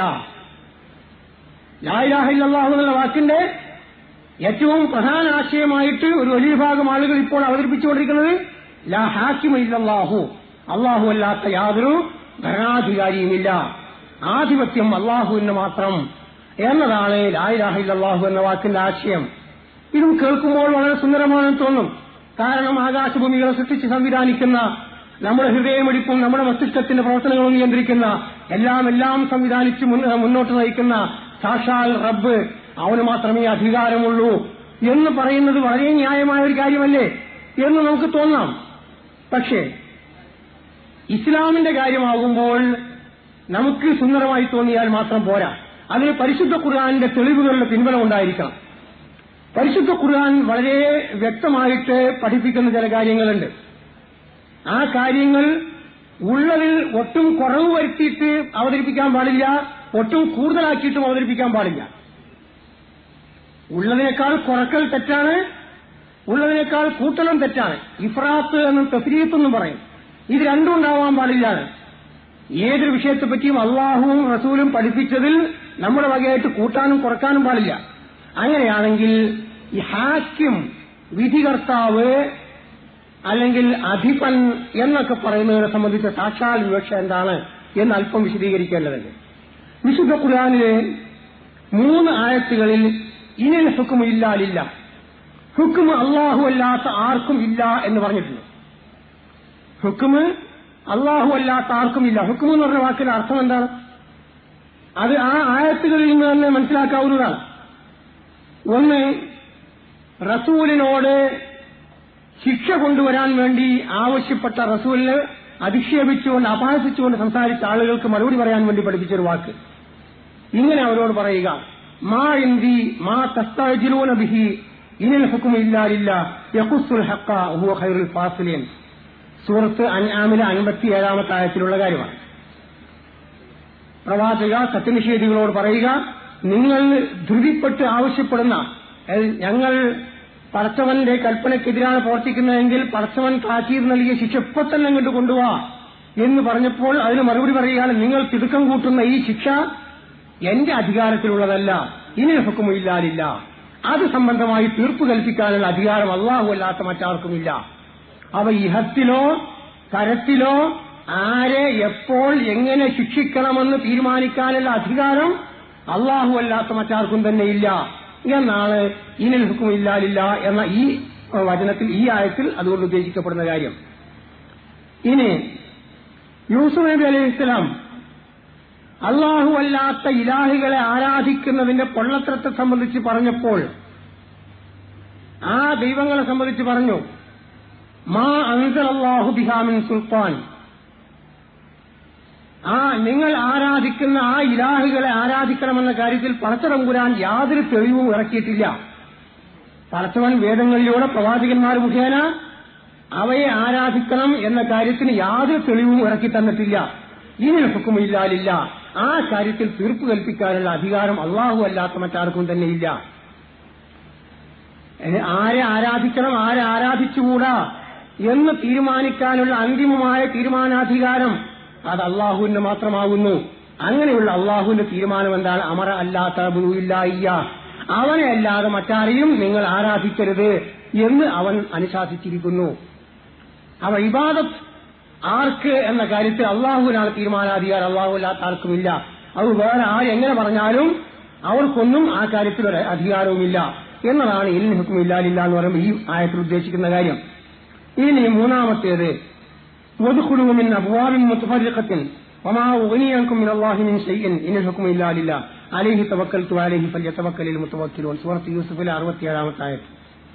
ലായിലാഹില്ലാഹു എന്നുള്ള വാക്കിന്റെ ഏറ്റവും പ്രധാന ആശയമായിട്ട് ഒരു വലിയ ഭാഗം ആളുകൾ ഇപ്പോൾ അവതരിപ്പിച്ചുകൊണ്ടിരിക്കുന്നത് ലാ ഹാക്കിമ ഇല്ലല്ലാഹു അള്ളാഹു അല്ലാത്ത യാതൊരു ഭരണാധികാരിയുമില്ല ആധിപത്യം അള്ളാഹുവിന് മാത്രം എന്നതാണ് ലായിലാഹില്ലാഹു എന്ന വാക്കിന്റെ ആശയം ഇതും കേൾക്കുമ്പോൾ വളരെ സുന്ദരമാണെന്ന് തോന്നും കാരണം ആകാശഭൂമികളെ സൃഷ്ടിച്ച് സംവിധാനിക്കുന്ന നമ്മുടെ ഹൃദയമിടിപ്പും നമ്മുടെ മസ്തിഷ്കത്തിന്റെ പ്രവർത്തനങ്ങളും നിയന്ത്രിക്കുന്ന എല്ലാം എല്ലാം സംവിധാനിച്ച് മുന്ന- മുന്നോട്ട് നയിക്കുന്ന സാക്ഷാൽ റബ്ബ് അവന് മാത്രമേ അധികാരമുള്ളൂ എന്ന് പറയുന്നത് വളരെ ന്യായമായ ഒരു കാര്യമല്ലേ എന്ന് നമുക്ക് തോന്നാം പക്ഷേ ഇസ്ലാമിന്റെ കാര്യമാകുമ്പോൾ നമുക്ക് സുന്ദരമായി തോന്നിയാൽ മാത്രം പോരാ അതിന് പരിശുദ്ധ ഖുർആാനിന്റെ തെളിവുകളുടെ പിൻബലം ഉണ്ടായിരിക്കണം പരിശുദ്ധ ഖുർആൻ വളരെ വ്യക്തമായിട്ട് പഠിപ്പിക്കുന്ന ചില കാര്യങ്ങളുണ്ട് ആ കാര്യങ്ങൾ ഉള്ളതിൽ ഒട്ടും കുറവ് വരുത്തിയിട്ട് അവതരിപ്പിക്കാൻ പാടില്ല ഒട്ടും കൂടുതലാക്കിയിട്ടും അവതരിപ്പിക്കാൻ പാടില്ല ഉള്ളതിനേക്കാൾ കുറക്കൽ തെറ്റാണ് ഉള്ളതിനേക്കാൾ കൂട്ടലും തെറ്റാണ് ഇഫ്രാത്ത് എന്നും തസ്രീത്ത് എന്നും പറയും ഇത് രണ്ടും ഉണ്ടാവാൻ പാടില്ല ഏതൊരു വിഷയത്തെപ്പറ്റിയും അള്ളാഹുവും റസൂലും പഠിപ്പിച്ചതിൽ നമ്മുടെ വകയായിട്ട് കൂട്ടാനും കുറക്കാനും പാടില്ല അങ്ങനെയാണെങ്കിൽ ഈ ഹാക്യം വിധികർത്താവ് അല്ലെങ്കിൽ അധിപൻ എന്നൊക്കെ പറയുന്നതിനെ സംബന്ധിച്ച സാക്ഷാൽ വിവക്ഷ എന്താണ് എന്ന് അല്പം വിശദീകരിക്കേണ്ടതുണ്ട് വിശുദ്ധ ഖുർആാനിലെ മൂന്ന് ആയത്തുകളിൽ ഇനിൽ ഹുക്കും ഇല്ലാലില്ല ഹുക്കും അള്ളാഹു അല്ലാത്ത ആർക്കും ഇല്ല എന്ന് പറഞ്ഞിട്ടുണ്ട് ഹുക്കുമ് അള്ളാഹു അല്ലാത്ത ആർക്കും ഇല്ല ഹുക്കും എന്ന് പറഞ്ഞ വാക്കിന്റെ അർത്ഥം എന്താണ് അത് ആ ആയത്തുകളിൽ നിന്ന് തന്നെ മനസ്സിലാക്കാവുന്നതാണ് ഒന്ന് റസൂലിനോട് ശിക്ഷ കൊണ്ടുവരാൻ വേണ്ടി ആവശ്യപ്പെട്ട റസൂലിനെ അധിക്ഷേപിച്ചുകൊണ്ട് അപഹസിച്ചുകൊണ്ട് സംസാരിച്ച ആളുകൾക്ക് മറുപടി പറയാൻ വേണ്ടി പഠിപ്പിച്ചൊരു വാക്ക് ഇങ്ങനെ അവരോട് പറയുക മാ എന്തി മാ തസ്താജിലൂന ബിഹി ഇനിൽ ഹുക്കും ഇല്ലാലില്ല യഖുസുൽ ഹഖ ഹുവ ഖൈറുൽ ഫാസിലീൻ സൂറത്ത് അൻആമിലെ അൻപത്തിയേഴാമത്തെ ആയത്തിലുള്ള കാര്യമാണ് പ്രവാചക സത്യനിഷേധികളോട് പറയുക നിങ്ങൾ ധൃതിപ്പെട്ട് ആവശ്യപ്പെടുന്ന അതായത് ഞങ്ങൾ പടച്ചവന്റെ കൽപ്പനയ്ക്കെതിരാണ് പ്രവർത്തിക്കുന്നതെങ്കിൽ പടച്ചവൻ താക്കീർ നൽകിയ ശിക്ഷ ഇപ്പൊ തന്നെ ഇങ്ങോട്ട് കൊണ്ടുപോവാ എന്ന് പറഞ്ഞപ്പോൾ അതിന് മറുപടി പറയുകയാണ് നിങ്ങൾ തിടുക്കം കൂട്ടുന്ന ഈ ശിക്ഷ എന്റെ അധികാരത്തിലുള്ളതല്ല ഇനി ഹുക്കുമില്ലാലില്ല അത് സംബന്ധമായി തീർപ്പ് കൽപ്പിക്കാനുള്ള അധികാരം അള്ളാഹു അല്ലാത്ത മറ്റാർക്കുമില്ല അവ ഇഹത്തിലോ കരത്തിലോ ആരെ എപ്പോൾ എങ്ങനെ ശിക്ഷിക്കണമെന്ന് തീരുമാനിക്കാനുള്ള അധികാരം അള്ളാഹു അല്ലാത്ത മറ്റാർക്കും തന്നെ ഇല്ല എന്നാണ് ഇനിൽ ഹുക്കും ഇല്ലാലില്ല എന്ന ഈ വചനത്തിൽ ഈ ആയത്തിൽ അതുകൊണ്ട് ഉദ്ദേശിക്കപ്പെടുന്ന കാര്യം ഇനി യൂസുഫ് നബി അലൈഹി ഇസ്ലാം അള്ളാഹു അല്ലാത്ത ഇലാഹികളെ ആരാധിക്കുന്നതിന്റെ പൊള്ളത്തരത്തെ സംബന്ധിച്ച് പറഞ്ഞപ്പോൾ ആ ദൈവങ്ങളെ സംബന്ധിച്ച് പറഞ്ഞു മാ അൻസൽ അള്ളാഹു ബിഹാമിൻ സുൽത്താൻ ആ നിങ്ങൾ ആരാധിക്കുന്ന ആ ഇലാഹുകളെ ആരാധിക്കണമെന്ന കാര്യത്തിൽ പടച്ചതമ്പുരാൻ യാതൊരു തെളിവും ഇറക്കിയിട്ടില്ല പടച്ചവൻ വേദങ്ങളിലൂടെ പ്രവാചകന്മാർ മുഖേന അവയെ ആരാധിക്കണം എന്ന കാര്യത്തിന് യാതൊരു തെളിവും ഇറക്കി തന്നിട്ടില്ല ഇനി ഹുക്കുമില്ലാലില്ല ആ കാര്യത്തിൽ തീർപ്പ് കൽപ്പിക്കാനുള്ള അധികാരം അള്ളാഹു അല്ലാത്ത മറ്റാർക്കും തന്നെയില്ല ഇനി ആരെ ആരാധിക്കണം ആരെ ആരാധിച്ചുകൂടാ എന്ന് തീരുമാനിക്കാനുള്ള അന്തിമമായ തീരുമാനാധികാരം അത് അള്ളാഹുവിന് മാത്രമാകുന്നു അങ്ങനെയുള്ള അള്ളാഹുവിന്റെ തീരുമാനം എന്താണ് അമര അല്ലാത്ത ഇല്ല അവനെ അല്ലാതെ മറ്റാരെയും നിങ്ങൾ ആരാധിക്കരുത് എന്ന് അവൻ അനുശാസിച്ചിരിക്കുന്നു അവ ഇബാദത്ത് ആർക്ക് എന്ന കാര്യത്തിൽ അള്ളാഹുവിനാണ് തീരുമാനാധികാരം അള്ളാഹു അല്ലാത്ത ആർക്കുമില്ല അത് വേറെ ആര് എങ്ങനെ പറഞ്ഞാലും അവർക്കൊന്നും ആ കാര്യത്തിൽ ഒരു അധികാരവുമില്ല എന്നതാണ് ഇൽ ഹുക്കുമില്ലാലില്ല എന്ന് പറയുമ്പോൾ ഈ ആയത്തിൽ ഉദ്ദേശിക്കുന്ന കാര്യം ഇനി മൂന്നാമത്തേത് وادخلوا من أبواب متفرقة وما أغنيكم من الله من شيء إن الحكم إلا لله عليه توكلت عليه فليتوكل المتوكلون سورة يوسف അറുപത്തി ഏഴാമത്തെ ആയത്ത്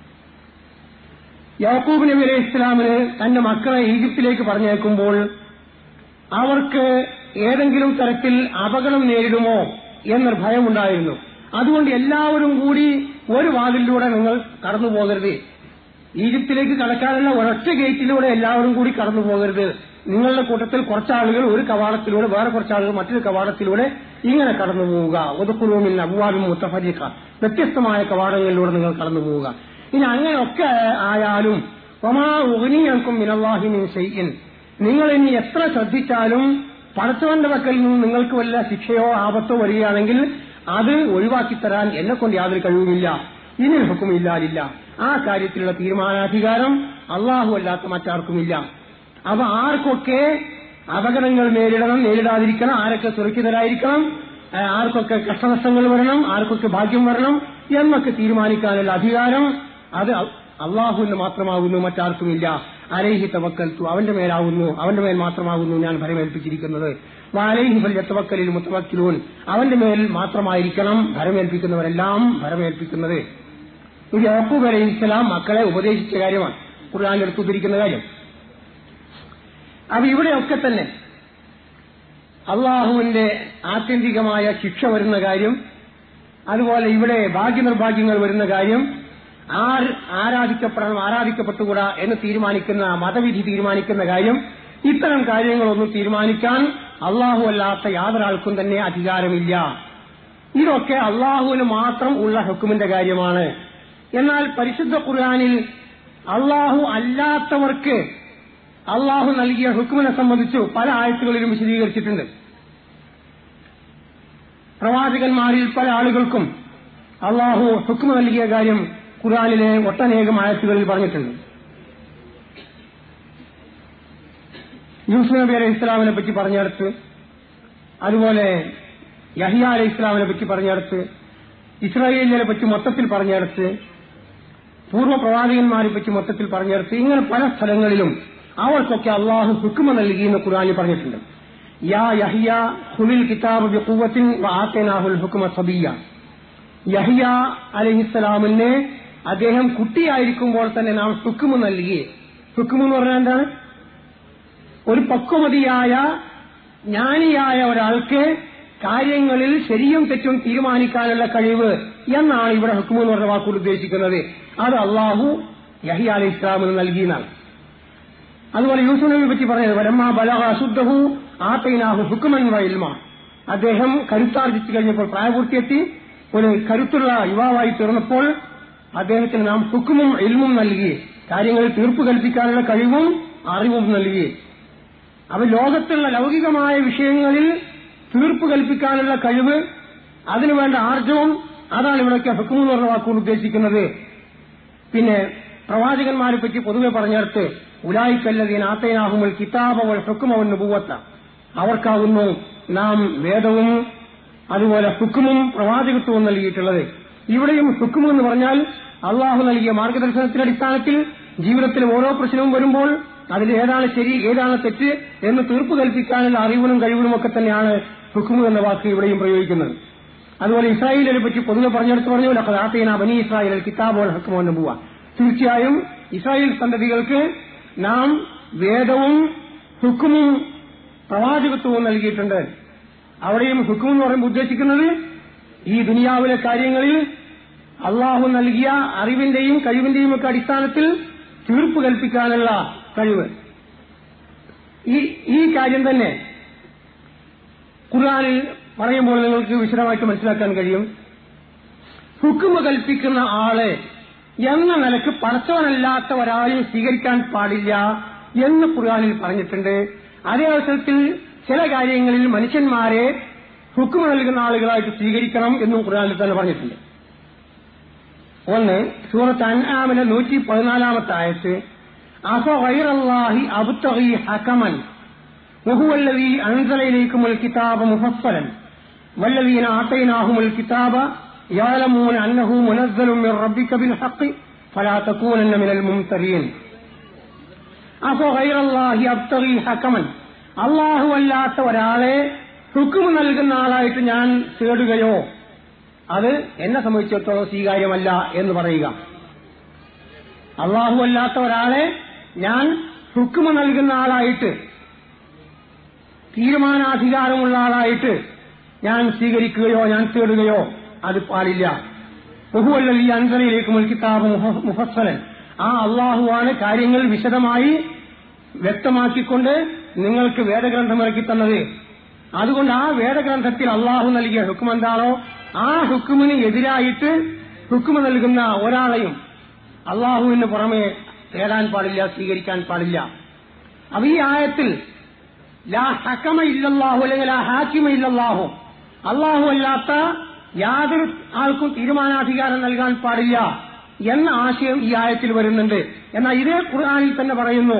യാക്കൂബ് നബി അലൈഹി ഇസ്ലാമിന് തന്റെ മക്കളെ ഈജിപ്തിലേക്ക് പറഞ്ഞേക്കുമ്പോൾ അവർക്ക് ഏതെങ്കിലും തരത്തിൽ അപകടം നേരിടുമോ എന്നൊരു ഭയമുണ്ടായിരുന്നു അതുകൊണ്ട് എല്ലാവരും കൂടി ഒരു വാതിലൂടെ നിങ്ങൾ കടന്നു പോകരുത് ഈജിപ്തിലേക്ക് കടക്കാനുള്ള ഒരൊറ്റ ഗേറ്റിലൂടെ എല്ലാവരും കൂടി കടന്നു പോകരുത് നിങ്ങളുടെ കൂട്ടത്തിൽ കുറച്ചാളുകൾ ഒരു കവാടത്തിലൂടെ വേറെ കുറച്ചാളുകൾ മറ്റൊരു കവാടത്തിലൂടെ ഇങ്ങനെ കടന്നു പോവുക ഒതുക്കുറവുമില്ല അബുവാബും മുത്തഫരിക്ക വ്യത്യസ്തമായ കവാടങ്ങളിലൂടെ നിങ്ങൾ കടന്നു പോവുക ഇനി അങ്ങനെയൊക്കെ ആയാലും ഒമാ ഉഗനിയൽക്കും മിനവാഹിമിൻ ചെയ്യൻ നിങ്ങൾ ഇനി എത്ര ശ്രദ്ധിച്ചാലും പടച്ചവന്റെ പക്കൽ നിന്ന് നിങ്ങൾക്ക് വല്ല ശിക്ഷയോ ആപത്തോ വരികയാണെങ്കിൽ അത് ഒഴിവാക്കി തരാൻ എന്നെ കൊണ്ട് യാതൊരു കഴിവുമില്ല ഇനി ഹുക്കുമില്ലാലില്ല ആ കാര്യത്തിലുള്ള തീരുമാനാധികാരം അള്ളാഹു അല്ലാത്ത മറ്റാർക്കുമില്ല അവ ആർക്കൊക്കെ അപകടങ്ങൾ നേരിടണം നേരിടാതിരിക്കണം ആരൊക്കെ സുരക്ഷിതരായിരിക്കണം ആർക്കൊക്കെ കഷ്ടനഷ്ടങ്ങൾ വരണം ആർക്കൊക്കെ ഭാഗ്യം വരണം എന്നൊക്കെ തീരുമാനിക്കാനുള്ള അധികാരം അത് അള്ളാഹുവിന് മാത്രമാകുന്നു മറ്റാർക്കുമില്ല അലൈഹി തവക്കൽത്തു അവന്റെ മേലാകുന്നു അവന്റെ മേൽ മാത്രമാകുന്നു ഞാൻ ഭരമേൽപ്പിച്ചിരിക്കുന്നത് വാലൈഹി ഫല്യത്തവക്കലിൽ മുത്തവക്കിലൂൻ അവന്റെ മേൽ മാത്രമായിരിക്കണം ഭരമേൽപ്പിക്കുന്നവരെല്ലാം ഭരമേൽപ്പിക്കുന്നത് ഇത് യാക്കൂബ് അലൈഹി ഇസ്ലാം മക്കളെ ഉപദേശിച്ച കാര്യമാണ് ഖുർആാനിൽ എടുത്തുതിരിക്കുന്ന കാര്യം അപ്പൊ ഇവിടെയൊക്കെ തന്നെ അള്ളാഹുവിന്റെ ആത്യന്തികമായ ശിക്ഷ വരുന്ന കാര്യം അതുപോലെ ഇവിടെ ഭാഗ്യനിർഭാഗ്യങ്ങൾ വരുന്ന കാര്യം ആർ ആരാധിക്കപ്പെടണം ആരാധിക്കപ്പെട്ടുകൂടാ എന്ന് തീരുമാനിക്കുന്ന മതവിധി തീരുമാനിക്കുന്ന കാര്യം ഇത്തരം കാര്യങ്ങളൊന്നും തീരുമാനിക്കാൻ അള്ളാഹു അല്ലാത്ത യാതൊരാൾക്കും തന്നെ അധികാരമില്ല ഇതൊക്കെ അള്ളാഹുവിന് മാത്രം ഉള്ള ഹുക്കുമിന്റെ കാര്യമാണ് എന്നാൽ പരിശുദ്ധ ഖുർആാനിൽ അള്ളാഹു അല്ലാത്തവർക്ക് അള്ളാഹു നൽകിയ ഹുക്കുമിനെ സംബന്ധിച്ചു പല ആയത്തുകളിലും വിശദീകരിച്ചിട്ടുണ്ട് പ്രവാചകന്മാരിൽ പല ആളുകൾക്കും അള്ളാഹു ഹുക്കുമ നൽകിയ കാര്യം ഖുർആാനിലെ ഒട്ടനേകം ആയത്തുകളിൽ പറഞ്ഞിട്ടുണ്ട് യൂസുഫ് നബി അലൈഹി ഇസ്ലാമിനെ പറ്റി പറഞ്ഞെടുത്ത് അതുപോലെ യഹിയ അലൈഹി ഇസ്ലാമിനെ പറ്റി പറഞ്ഞെടുത്ത് ഇസ്രായേലിനെ പറ്റി മൊത്തത്തിൽ പറഞ്ഞെടുത്ത് പൂർവ്വ പ്രവാചകന്മാരെ പറ്റി മൊത്തത്തിൽ പറഞ്ഞെടുത്ത് ഇങ്ങനെ പല സ്ഥലങ്ങളിലും അവർക്കൊക്കെ അള്ളാഹു ഹുക്കുമ നൽകിയെന്ന് ഖുർആാനിൽ പറഞ്ഞിട്ടുണ്ട് യാ യഹിയ ഹുലിൽ കിതാബ് ബിഖുവത്തിൻ വആതനാഹുൽ ഹുക്മ സബിയ യഹിയ അലൈഹിസ്സലാമിനെ അദ്ദേഹം കുട്ടിയായിരിക്കുമ്പോൾ തന്നെ നാം ഹുക്കുമ നൽകി ഹുക്കുമ എന്ന് പറഞ്ഞാൽ എന്താണ് ഒരു പക്വമതിയായ ജ്ഞാനിയായ ഒരാൾക്ക് കാര്യങ്ങളിൽ ശരിയും തെറ്റും തീരുമാനിക്കാനുള്ള കഴിവ് എന്നാണ് ഇവിടെ ഹുക്കുമ എന്ന് പറഞ്ഞ വാക്കുകൊണ്ട് ഉദ്ദേശിക്കുന്നത് അത് അള്ളാഹു യഹി അലൈഹി ഇസ്ലാമിന് നൽകിയെന്നാണ് അതുപോലെ യൂസുഫ് നബിയെ പറ്റി പറഞ്ഞത് വരമ്മ ബലഹ അശുദ്ധഹു ആത്തൈനാഹു ഹുക്കുമൻ വയൽമ അദ്ദേഹം കരുത്താർജിച്ചു കഴിഞ്ഞപ്പോൾ പ്രായപൂർത്തിയെത്തി ഒരു കരുത്തുള്ള യുവാവായി തീർന്നപ്പോൾ അദ്ദേഹത്തിന് നാം ഹുക്കുമും എൽമും നൽകി കാര്യങ്ങളിൽ തീർപ്പ് കൽപ്പിക്കാനുള്ള കഴിവും അറിവും നൽകി അവ ലോകത്തുള്ള ലൗകികമായ വിഷയങ്ങളിൽ തീർപ്പ് കൽപ്പിക്കാനുള്ള കഴിവ് അതിനുവേണ്ട ആർജവും അതാണ് ഇവിടെയൊക്കെ ഹുക്കുമെന്ന് പറഞ്ഞ വാക്കുകൊണ്ട് ഉദ്ദേശിക്കുന്നത് പിന്നെ പ്രവാചകന്മാരെ പറ്റി പൊതുവെ പറഞ്ഞെടുത്ത് ഉലായിക്കല്ലതീൻ ആത്തൈനാഹുമുൽ കിതാബവൽ ഹുക്കുമവൻ നുപൂവത്ത അവർക്കാകുന്നു നാം വേദവും അതുപോലെ ഹുക്കുമും പ്രവാചകത്വവും നൽകിയിട്ടുള്ളത് ഇവിടെയും ഹുക്കും എന്ന് പറഞ്ഞാൽ അള്ളാഹു നൽകിയ മാർഗദർശനത്തിന്റെ അടിസ്ഥാനത്തിൽ ജീവിതത്തിൽ ഓരോ പ്രശ്നവും വരുമ്പോൾ അതിൽ ഏതാണ് ശരി ഏതാണ് തെറ്റ് എന്ന് തീർപ്പ് കൽപ്പിക്കാനുള്ള അറിവിനും കഴിവിനും ഒക്കെ തന്നെയാണ് ഹുക്കുമു എന്ന വാക്ക് ഇവിടെയും പ്രയോഗിക്കുന്നത് അതുപോലെ ഇസ്രായേലിനെ പറ്റി പൊതുവെ പറഞ്ഞെടുത്ത് പറഞ്ഞു ലഖദാത്തീന ബനി ഇസ്രായേൽ കിതാബോൾ ഹക്കുമോ എന്ന് പോവാ തീർച്ചയായും ഇസ്രായേൽ സന്തതികൾക്ക് നാം വേദവും ഹുക്കുമും പ്രവാചകത്വവും നൽകിയിട്ടുണ്ട് അവിടെയും ഹുക്കും എന്ന് പറയുമ്പോൾ ഉദ്ദേശിക്കുന്നത് ഈ ദുനിയാവിലെ കാര്യങ്ങളിൽ അള്ളാഹു നൽകിയ അറിവിന്റെയും കഴിവിന്റെയും ഒക്കെ അടിസ്ഥാനത്തിൽ തീർപ്പ് കൽപ്പിക്കാനുള്ള കഴിവ് ഈ ഈ കാര്യം തന്നെ ഖുർആാനിൽ പറയുമ്പോൾ നിങ്ങൾക്ക് വിശദമായിട്ട് മനസ്സിലാക്കാൻ കഴിയും ഹുക്കുമ കൽപ്പിക്കുന്ന ആളെ എന്ന നിലക്ക് പടച്ചവനല്ലാത്ത ഒരാളെയും സ്വീകരിക്കാൻ പാടില്ല എന്ന് ഖുർആാനിൽ പറഞ്ഞിട്ടുണ്ട് അതേ അവസരത്തിൽ ചില കാര്യങ്ങളിൽ മനുഷ്യന്മാരെ ഹുക്കുമ നൽകുന്ന ആളുകളായിട്ട് സ്വീകരിക്കണം എന്നും ഖുർആാനിൽ തന്നെ പറഞ്ഞിട്ടുണ്ട് ഒന്ന് സൂറത്ത് അൻആമിലെ നൂറ്റി പതിനാലാമത്തെ ആയത്ത് അഫ ഗൈറല്ലാഹി അബ്തഗി ഹകമൻ وهو الذي أنزل إليكم الكتاب مفصلا والذين آتيناهم الكتاب يعلمون أنه منزل من ربك بالحق فلا تكونن من الممترين أفغير الله أبتغي حكما അള്ളാഹു അല്ലാത്ത ഒരാളെ ഹുക്കും നൽകുന്ന ആളായിട്ട് ഞാൻ തേടുകയോ അത് എന്നെ സംബന്ധിച്ചിടത്തോളം സ്വീകാര്യമല്ല എന്ന് പറയുക അള്ളാഹു അല്ലാത്ത ഒരാളെ ഞാൻ ഹുക്കുമ നൽകുന്ന ആളായിട്ട് തീരുമാനാധികാരമുള്ള ആളായിട്ട് ഞാൻ സ്വീകരിക്കുകയോ ഞാൻ തേടുകയോ അത് പാടില്ല ബഹുവല്ലി അൻസലയിലേക്ക് കിതാബ് മുഫസ്സലൻ ആ അള്ളാഹുവാണ് കാര്യങ്ങൾ വിശദമായി വ്യക്തമാക്കിക്കൊണ്ട് നിങ്ങൾക്ക് വേദഗ്രന്ഥം ഇറക്കി തന്നത് അതുകൊണ്ട് ആ വേദഗ്രന്ഥത്തിൽ അള്ളാഹു നൽകിയ ഹുക്കും എന്താണോ ആ ഹുക്കുമിന് എതിരായിട്ട് ഹുക്കുമ നൽകുന്ന ഒരാളെയും അള്ളാഹുവിന് പുറമെ തേടാൻ പാടില്ല സ്വീകരിക്കാൻ പാടില്ല അപ്പൊ ഈ ആയത്തിൽ ലാ ഹക്കമ ഇല്ലല്ലാഹു അല്ലെങ്കിൽ ലാ ഹാക്കിമ ഇല്ലല്ലാഹു അള്ളാഹു അല്ലാത്ത യാതൊരു ആൾക്കും തീരുമാനാധികാരം നൽകാൻ പാടില്ല എന്ന ആശയം ഈ ആയത്തിൽ വരുന്നുണ്ട് എന്നാൽ ഇതേ ഖുർആാനിൽ തന്നെ പറയുന്നു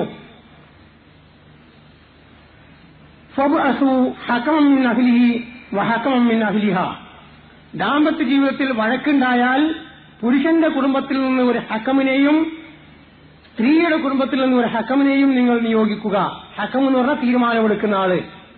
ദാമ്പത്യ ജീവിതത്തിൽ വഴക്കുണ്ടായാൽ പുരുഷന്റെ കുടുംബത്തിൽ നിന്ന് ഒരു ഹക്കമിനെയും സ്ത്രീയുടെ കുടുംബത്തിൽ നിന്ന് ഒരു ഹക്കമിനെയും നിങ്ങൾ നിയോഗിക്കുക ഹക്കം എന്ന് പറഞ്ഞാൽ തീരുമാനമെടുക്കുന്ന ആള്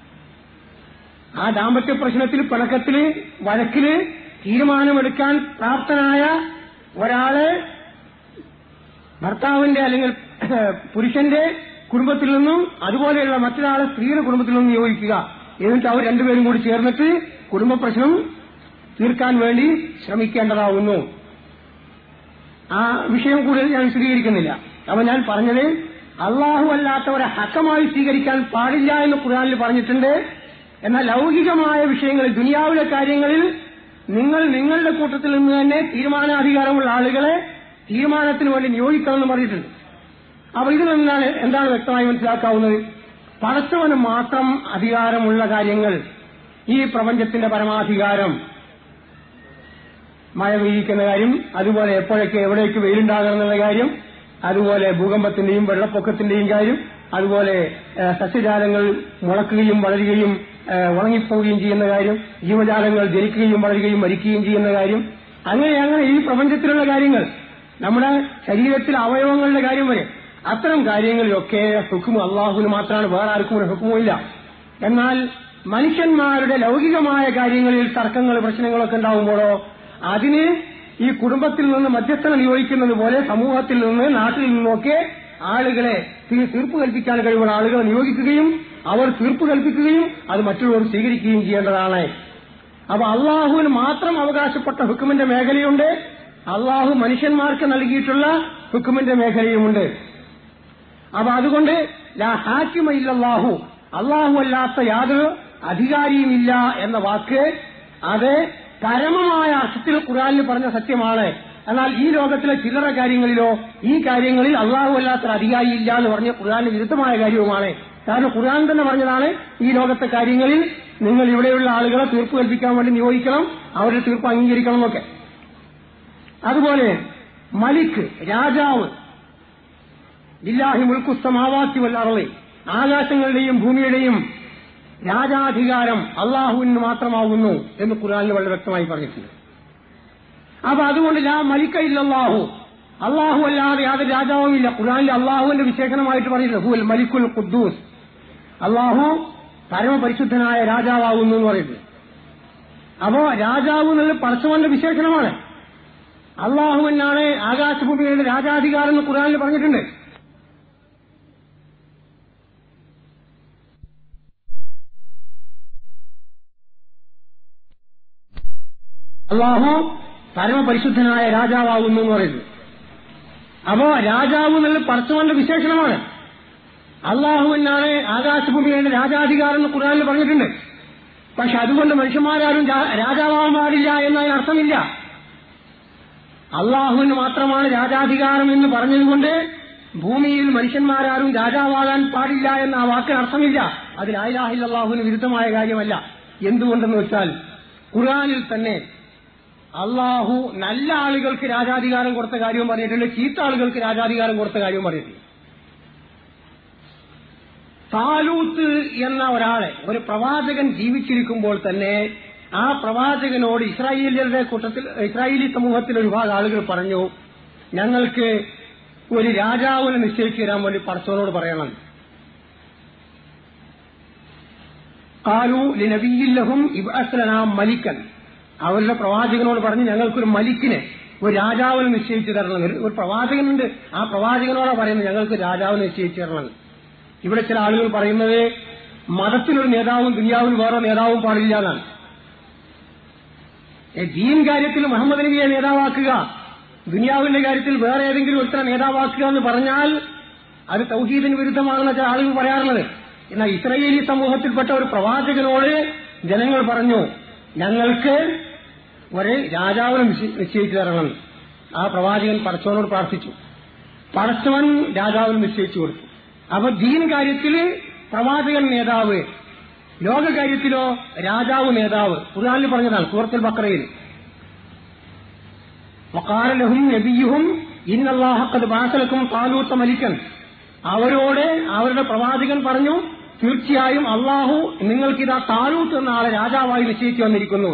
ആ ദാമ്പത്യ പ്രശ്നത്തിൽ പിണക്കത്തില് വഴക്കില് തീരുമാനമെടുക്കാൻ പ്രാപ്തനായ ഒരാള് ഭർത്താവിന്റെ അല്ലെങ്കിൽ പുരുഷന്റെ കുടുംബത്തിൽ നിന്നും അതുപോലെയുള്ള മറ്റൊരാളെ സ്ത്രീയുടെ കുടുംബത്തിൽ നിന്നും നിയോഗിക്കുക എന്നിട്ട് അവർ രണ്ടുപേരും കൂടി ചേർന്നിട്ട് കുടുംബ പ്രശ്നം തീർക്കാൻ വേണ്ടി ശ്രമിക്കേണ്ടതാവുന്നു ആ വിഷയം കൂടുതൽ ഞാൻ വിശദീകരിക്കുന്നില്ല അപ്പൊ ഞാൻ പറഞ്ഞത് അള്ളാഹു അല്ലാത്തവരെ ഹക്കമായി സ്വീകരിക്കാൻ പാടില്ല എന്ന് ഖുർആാനിൽ പറഞ്ഞിട്ടുണ്ട് എന്നാൽ ലൗകികമായ വിഷയങ്ങളിൽ ദുനിയാവിലെ കാര്യങ്ങളിൽ നിങ്ങൾ നിങ്ങളുടെ കൂട്ടത്തിൽ നിന്ന് തന്നെ തീരുമാനാധികാരമുള്ള ആളുകളെ തീരുമാനത്തിന് വേണ്ടി നിയോഗിക്കണമെന്ന് പറഞ്ഞിട്ടുണ്ട് അപ്പൊ ഇതിൽ എന്താണ് എന്താണ് വ്യക്തമായി മനസ്സിലാക്കാവുന്നത് പടച്ചവന് മാത്രം അധികാരമുള്ള കാര്യങ്ങൾ ഈ പ്രപഞ്ചത്തിന്റെ പരമാധികാരം മഴ പെയ്യിക്കുന്ന കാര്യം അതുപോലെ എപ്പോഴൊക്കെ എവിടേക്ക് വെയിലുണ്ടാകണമെന്നുള്ള കാര്യം അതുപോലെ ഭൂകമ്പത്തിന്റെയും വെള്ളപ്പൊക്കത്തിന്റെയും കാര്യം അതുപോലെ സസ്യജാലങ്ങൾ മുളക്കുകയും വളരുകയും ഉണങ്ങിപ്പോവുകയും ചെയ്യുന്ന കാര്യം ജീവജാലങ്ങൾ ജനിക്കുകയും വളരുകയും മരിക്കുകയും ചെയ്യുന്ന കാര്യം അങ്ങനെ അങ്ങനെ ഈ പ്രപഞ്ചത്തിലുള്ള കാര്യങ്ങൾ നമ്മുടെ ശരീരത്തിലെ അവയവങ്ങളുടെ കാര്യം വരെ അത്തരം കാര്യങ്ങളിലൊക്കെ ഹുക്കും അള്ളാഹുവിന് മാത്രമാണ് വേറെ ആർക്കും ഒരു ഹുക്കുമില്ല എന്നാൽ മനുഷ്യന്മാരുടെ ലൗകികമായ കാര്യങ്ങളിൽ തർക്കങ്ങൾ പ്രശ്നങ്ങളൊക്കെ ഉണ്ടാവുമ്പോഴോ അതിന് ഈ കുടുംബത്തിൽ നിന്ന് മധ്യസ്ഥനെ നിയോഗിക്കുന്നത് പോലെ സമൂഹത്തിൽ നിന്ന് നാട്ടിൽ നിന്നൊക്കെ ആളുകളെ തീർപ്പ് കൽപ്പിക്കാൻ കഴിവുള്ള ആളുകളെ നിയോഗിക്കുകയും അവർ തീർപ്പ് കൽപ്പിക്കുകയും അത് മറ്റുള്ളവർ സ്വീകരിക്കുകയും ചെയ്യേണ്ടതാണ് അപ്പൊ അള്ളാഹുവിന് മാത്രം അവകാശപ്പെട്ട ഹുക്കുമിന്റെ മേഖലയുണ്ട് അള്ളാഹു മനുഷ്യന്മാർക്ക് നൽകിയിട്ടുള്ള ഹുക്കുമിന്റെ മേഖലയുമുണ്ട് അപ്പൊ അതുകൊണ്ട് ലാ ഹാക്കിമയില്ലാഹു അള്ളാഹു അല്ലാത്ത യാതൊരു അധികാരിയുമില്ല എന്ന വാക്ക് അത് പരമമായ അർത്ഥത്തിൽ ഖുറാനിൽ പറഞ്ഞ സത്യമാണ് എന്നാൽ ഈ ലോകത്തിലെ ചില്ലറ കാര്യങ്ങളിലോ ഈ കാര്യങ്ങളിൽ അള്ളാഹു അല്ലാത്ത അധികാരിയില്ല എന്ന് പറഞ്ഞ ഖുറാന് വിരുദ്ധമായ കാര്യവുമാണ് കാരണം ഖുർആൻ തന്നെ പറഞ്ഞതാണ് ഈ ലോകത്തെ കാര്യങ്ങളിൽ നിങ്ങൾ ഇവിടെയുള്ള ആളുകളെ തീർപ്പ് കൽപ്പിക്കാൻ വേണ്ടി നിയോഗിക്കണം അവരുടെ തീർപ്പ് അംഗീകരിക്കണം എന്നൊക്കെ അതുപോലെ മലിക്ക് രാജാവ് ഇല്ലാഹി മുൽക്കുസ്തമാവാത്തി വല്ലറളി ആകാശങ്ങളുടെയും ഭൂമിയുടെയും രാജാധികാരം അള്ളാഹുവിന് മാത്രമാകുന്നു എന്ന് ഖുർആനിൽ വളരെ വ്യക്തമായി പറഞ്ഞിട്ടുണ്ട് അപ്പൊ അതുകൊണ്ട് ലാ മലിക്ക ഇല്ലല്ലാഹു അള്ളാഹു അല്ലാതെ യാതൊരു രാജാവുമില്ല ഖുർആനിൽ അള്ളാഹുവിന്റെ വിശേഷണമായിട്ട് പറഞ്ഞിട്ടുണ്ട് ഹുൽ മലിക്കുൽ ഖുദ്ദൂസ് അള്ളാഹു പരമപരിശുദ്ധനായ രാജാവാകുന്നു എന്ന് പറയുന്നത് അപ്പോ രാജാവ് എന്നുള്ളത് പടച്ചവന്റെ വിശേഷണമാണ് അള്ളാഹുവിനാണ് ആകാശഭൂമിയുടെ രാജാധികാരം എന്ന് ഖുർആനിൽ പറഞ്ഞിട്ടുണ്ട് അള്ളാഹു പരമപരിശുദ്ധനായ രാജാവാകുന്നു എന്ന് പറയുന്നു അപ്പോ രാജാവ് എന്നുള്ള പടച്ചവന്റെ വിശേഷണമാണ് അള്ളാഹുവിനാണ് ആകാശഭൂമിയുടെ രാജാധികാരം എന്ന് ഖുർആനിൽ പറഞ്ഞിട്ടുണ്ട് പക്ഷെ അതുകൊണ്ട് മനുഷ്യന്മാരാരും രാ- രാജാവാൻ പാടില്ല എന്നതിന് അർത്ഥമില്ല അള്ളാഹുവിന് മാത്രമാണ് രാജാധികാരം എന്ന് പറഞ്ഞതുകൊണ്ട് ഭൂമിയിൽ മനുഷ്യന്മാരാരും രാജാവാകാൻ പാടില്ല എന്ന ആ വാക്കിന് അർത്ഥമില്ല അത് ലായിലാഹിൽ അള്ളാഹുവിന് വിരുദ്ധമായ കാര്യമല്ല എന്തുകൊണ്ടെന്ന് വെച്ചാൽ ഖുർആനിൽ തന്നെ അള്ളാഹു നല്ല ആളുകൾക്ക് രാജാധികാരം കൊടുത്ത കാര്യവും പറഞ്ഞിട്ടുണ്ട് ചീത്ത ആളുകൾക്ക് രാജാധികാരം കൊടുത്ത കാര്യവും പറഞ്ഞിട്ടുണ്ട് താലൂത്ത് എന്ന ഒരാളെ ഒരു പ്രവാചകൻ ജീവിച്ചിരിക്കുമ്പോൾ തന്നെ ആ പ്രവാചകനോട് ഇസ്രായേലിയരുടെ കൂട്ടത്തിൽ ഇസ്രായേലി സമൂഹത്തിൽ ഒരു വിഭാഗം ആളുകൾ പറഞ്ഞു ഞങ്ങൾക്ക് ഒരു രാജാവിനെ നിശ്ചയിച്ചു തരാൻ വേണ്ടി പടച്ചവനോട് പറയണം കാലു ലിനബിയില്ലഹും ഇബ്അസ്ലനാം മലിക്കൻ അവരുടെ പ്രവാചകനോട് പറഞ്ഞു ഞങ്ങൾക്കൊരു മലിക്കിനെ ഒരു രാജാവിനെ നിശ്ചയിച്ചു തരണം ഒരു- ഒരു പ്രവാചകനുണ്ട് ആ പ്രവാചകനോടാ പറയുന്നത് ഞങ്ങൾക്ക് രാജാവിനെ നിശ്ചയിച്ചു തരണം ഇവിടെ ചില ആളുകൾ പറയുന്നത് മതത്തിനൊരു നേതാവും ദുനിയാവിന് വേറെ നേതാവും പാടില്ല എന്നാണ് ഏ, ദീൻ കാര്യത്തിൽ മുഹമ്മദ് നബിയെ നേതാവാക്കുക ദുനിയാവിന്റെ കാര്യത്തിൽ വേറെ ഏതെങ്കിലും ഒരുത്തര നേതാവാക്കുക എന്ന് പറഞ്ഞാൽ അത് തൗഹീദിന് വിരുദ്ധമാണെന്ന ചില ആളുകൾ പറയാറുള്ളത് എന്നാൽ ഇസ്രയേലി സമൂഹത്തിൽപ്പെട്ട ഒരു പ്രവാചകനോട് ജനങ്ങൾ പറഞ്ഞു ഞങ്ങൾക്ക് ഒരു രാജാവിനെ നിശ്ചയി- നിശ്ചയിച്ചു തരണം ആ പ്രവാചകൻ പടച്ചവനോട് പ്രാർത്ഥിച്ചു പടച്ചവൻ രാജാവിന് നിശ്ചയിച്ചു കൊടുത്തു അപ്പൊ ദീൻ കാര്യത്തിൽ പ്രവാചകൻ നേതാവ് ലോകകാര്യത്തിലോ രാജാവ് നേതാവ് ഖുർആനിൽ പറഞ്ഞതാണ് സൂറത്തുൽ ബക്രയിൽ വഖാല ലഹും നബിയുഹും ഇന്നല്ലാഹ ഖദ് ബഅസലക്കും താലൂത്ത മലിക്കൻ അവരോട് അവരുടെ പ്രവാചകൻ പറഞ്ഞു തീർച്ചയായും അള്ളാഹു നിങ്ങൾക്കിതാ താലൂത്ത് എന്ന ആളെ രാജാവായി നിശ്ചയിച്ചു വന്നിരിക്കുന്നു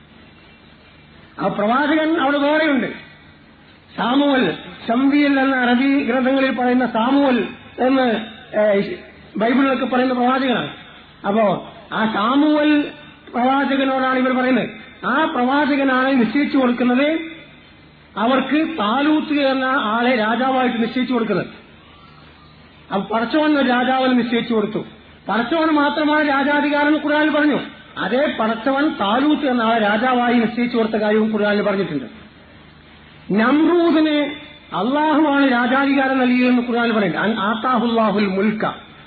ആ പ്രവാചകൻ അവിടെ വേറെയുണ്ട് സാമുവൽ ഷംവിയൽ എന്ന അറബി ഗ്രന്ഥങ്ങളിൽ പറയുന്ന സാമുവൽ എന്ന് ഏഹ്, ബൈബിളിലൊക്കെ പറയുന്ന പ്രവാചകനാണ് അപ്പോ ആ സാമുവൽ പ്രവാചകനോടാണ് ഇവർ പറയുന്നത് ആ പ്രവാചകനാണ് നിശ്ചയിച്ചു കൊടുക്കുന്നത് അവർക്ക് താലൂത്ത് എന്ന ആളെ രാജാവായിട്ട് നിശ്ചയിച്ചു കൊടുക്കുന്നത് അപ്പൊ പടച്ചവൻ ഒരു രാജാവിനെ നിശ്ചയിച്ചു കൊടുത്തു പടച്ചവൻ മാത്രമാണ് രാജാധികാരം എന്ന് ഖുർആനിൽ പറഞ്ഞു അതേ പടച്ചവൻ താലൂത്ത് എന്ന ആളെ രാജാവായി നിശ്ചയിച്ചു കൊടുത്ത കാര്യവും ഖുർആനിൽ പറഞ്ഞിട്ടുണ്ട് നമ്രൂദിന് അള്ളാഹുവാണ് രാജാധികാരം നൽകിയതെന്ന് ഖുർആൻ പറയുന്നത് അൻ ആത്താഹുല്ലാഹുൽ മുൽക്ക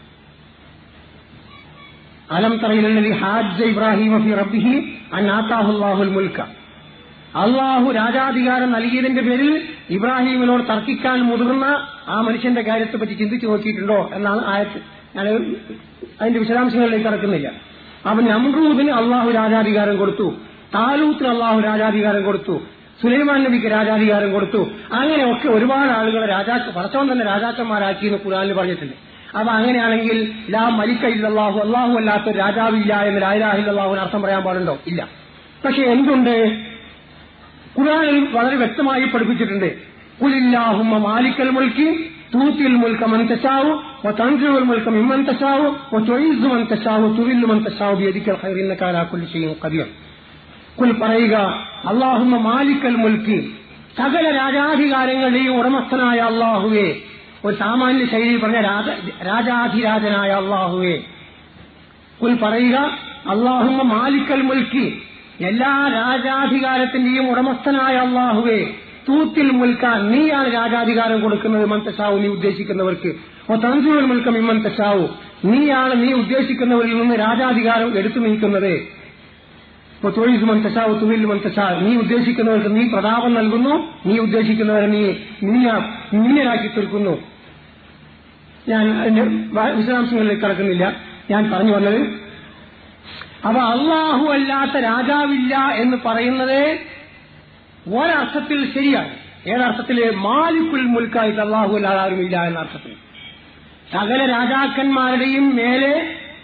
അലം തറയിലി ഹാജ ഇബ്രാഹിം ഫി റബ്ബിഹി അൻ ആത്താഹുല്ലാഹുൽ മുൽക്ക അള്ളാഹു രാജാധികാരം നൽകിയതിന്റെ പേരിൽ ഇബ്രാഹിമിനോട് തർക്കിക്കാൻ മുതിർന്ന ആ മനുഷ്യന്റെ കാര്യത്തെ പറ്റി ചിന്തിച്ചു നോക്കിയിട്ടുണ്ടോ എന്നാണ് ആയത്ത് ഞാൻ അതിന്റെ വിശദാംശങ്ങളിലേക്ക് കടക്കുന്നില്ല അപ്പൊ നമ്രൂദിന് അള്ളാഹു രാജാധികാരം കൊടുത്തു താലൂത്തിന് അള്ളാഹു രാജാധികാരം കൊടുത്തു സുലൈമാൻ നബിക്ക് രാജാധികാരം കൊടുത്തു അങ്ങനെയൊക്കെ ഒരുപാട് ആളുകളെ രാജാക്ക പടച്ചവൻ തന്നെ രാജാക്കന്മാരാക്കി എന്ന് ഖുർആനിൽ പറഞ്ഞിട്ടുണ്ട് അപ്പൊ അങ്ങനെയാണെങ്കിൽ ലാ മലിക്ക ഇല്ലല്ലാഹു അള്ളാഹു അല്ലാത്ത ഒരു രാജാവില്ല എന്ന് ലായിലാഹില്ലാഹുവിന് അർത്ഥം പറയാൻ പാടുണ്ടോ ഇല്ല പക്ഷെ എന്തുണ്ട് ഖുർആനിൽ വളരെ വ്യക്തമായി പഠിപ്പിച്ചിട്ടുണ്ട് കുലില്ലാഹുമ്മ മാലിക്കൽ മുൽക്കി തൂത്തിൽ മുൽക്ക മൻ തശാവു വതൻസിഉൽ മുൽക്ക മിമ്മൻ തശാവു വതുഇസ്സു മൻ തശാവു തുവില്ലു മൻ തശാവു ബിയദിക്കൽ ഖൈർ ഇന്നക അലാ കുല്ലി ഷൈഇൻ ഖദീർ കുൽ പറയുക അള്ളാഹുമ്മ മാലിക്കൽ മുൽക്കി സകല രാജാധികാരങ്ങളുടെയും ഉടമസ്ഥനായ അള്ളാഹുവേ ഒരു സാമാന്യ ശൈലിയിൽ പറഞ്ഞ രാജ- രാജാധിരാജനായ അള്ളാഹുവേ കുൽ പറയുക അള്ളാഹുമ്മ മാലിക്കൽ മുൽക്കി എല്ലാ രാജാധികാരത്തിന്റെയും ഉടമസ്ഥനായ അള്ളാഹുവേ തൂത്തിൽ മുൽക്ക നീയാണ് രാജാധികാരം കൊടുക്കുന്നത് മന്തശാവു നീ ഉദ്ദേശിക്കുന്നവർക്ക് ഓ തൻസുൽ മുൽക്കം ഇമ്മൻ തശാവു നീയാണ് നീ ഉദ്ദേശിക്കുന്നവരിൽ നിന്ന് രാജാധികാരം എടുത്തു നീക്കുന്നത് ഓ തൊഴിൽ മന്തശാവു തുവിൽ മന്തശാ നീ ഉദ്ദേശിക്കുന്നവർക്ക് നീ പ്രതാപം നൽകുന്നു നീ ഉദ്ദേശിക്കുന്നവരെ നീ നിന്ന നിന്നരാക്കി തീർക്കുന്നു ഞാൻ അതിന്റെ വ- വിശദാംശങ്ങളിലേക്ക് കടക്കുന്നില്ല ഞാൻ പറഞ്ഞു വന്നത് അപ്പൊ അള്ളാഹു അല്ലാത്ത രാജാവില്ല എന്ന് പറയുന്നത് ഒരർത്ഥത്തിൽ ശരിയാണ് ഏതർത്ഥത്തില് മാലിക്കുൽ മുൽക്കായിട്ട് അള്ളാഹു അല്ലാതെ ആരുമില്ല എന്ന അർത്ഥത്തിൽ സകല രാജാക്കന്മാരുടെയും മേലെ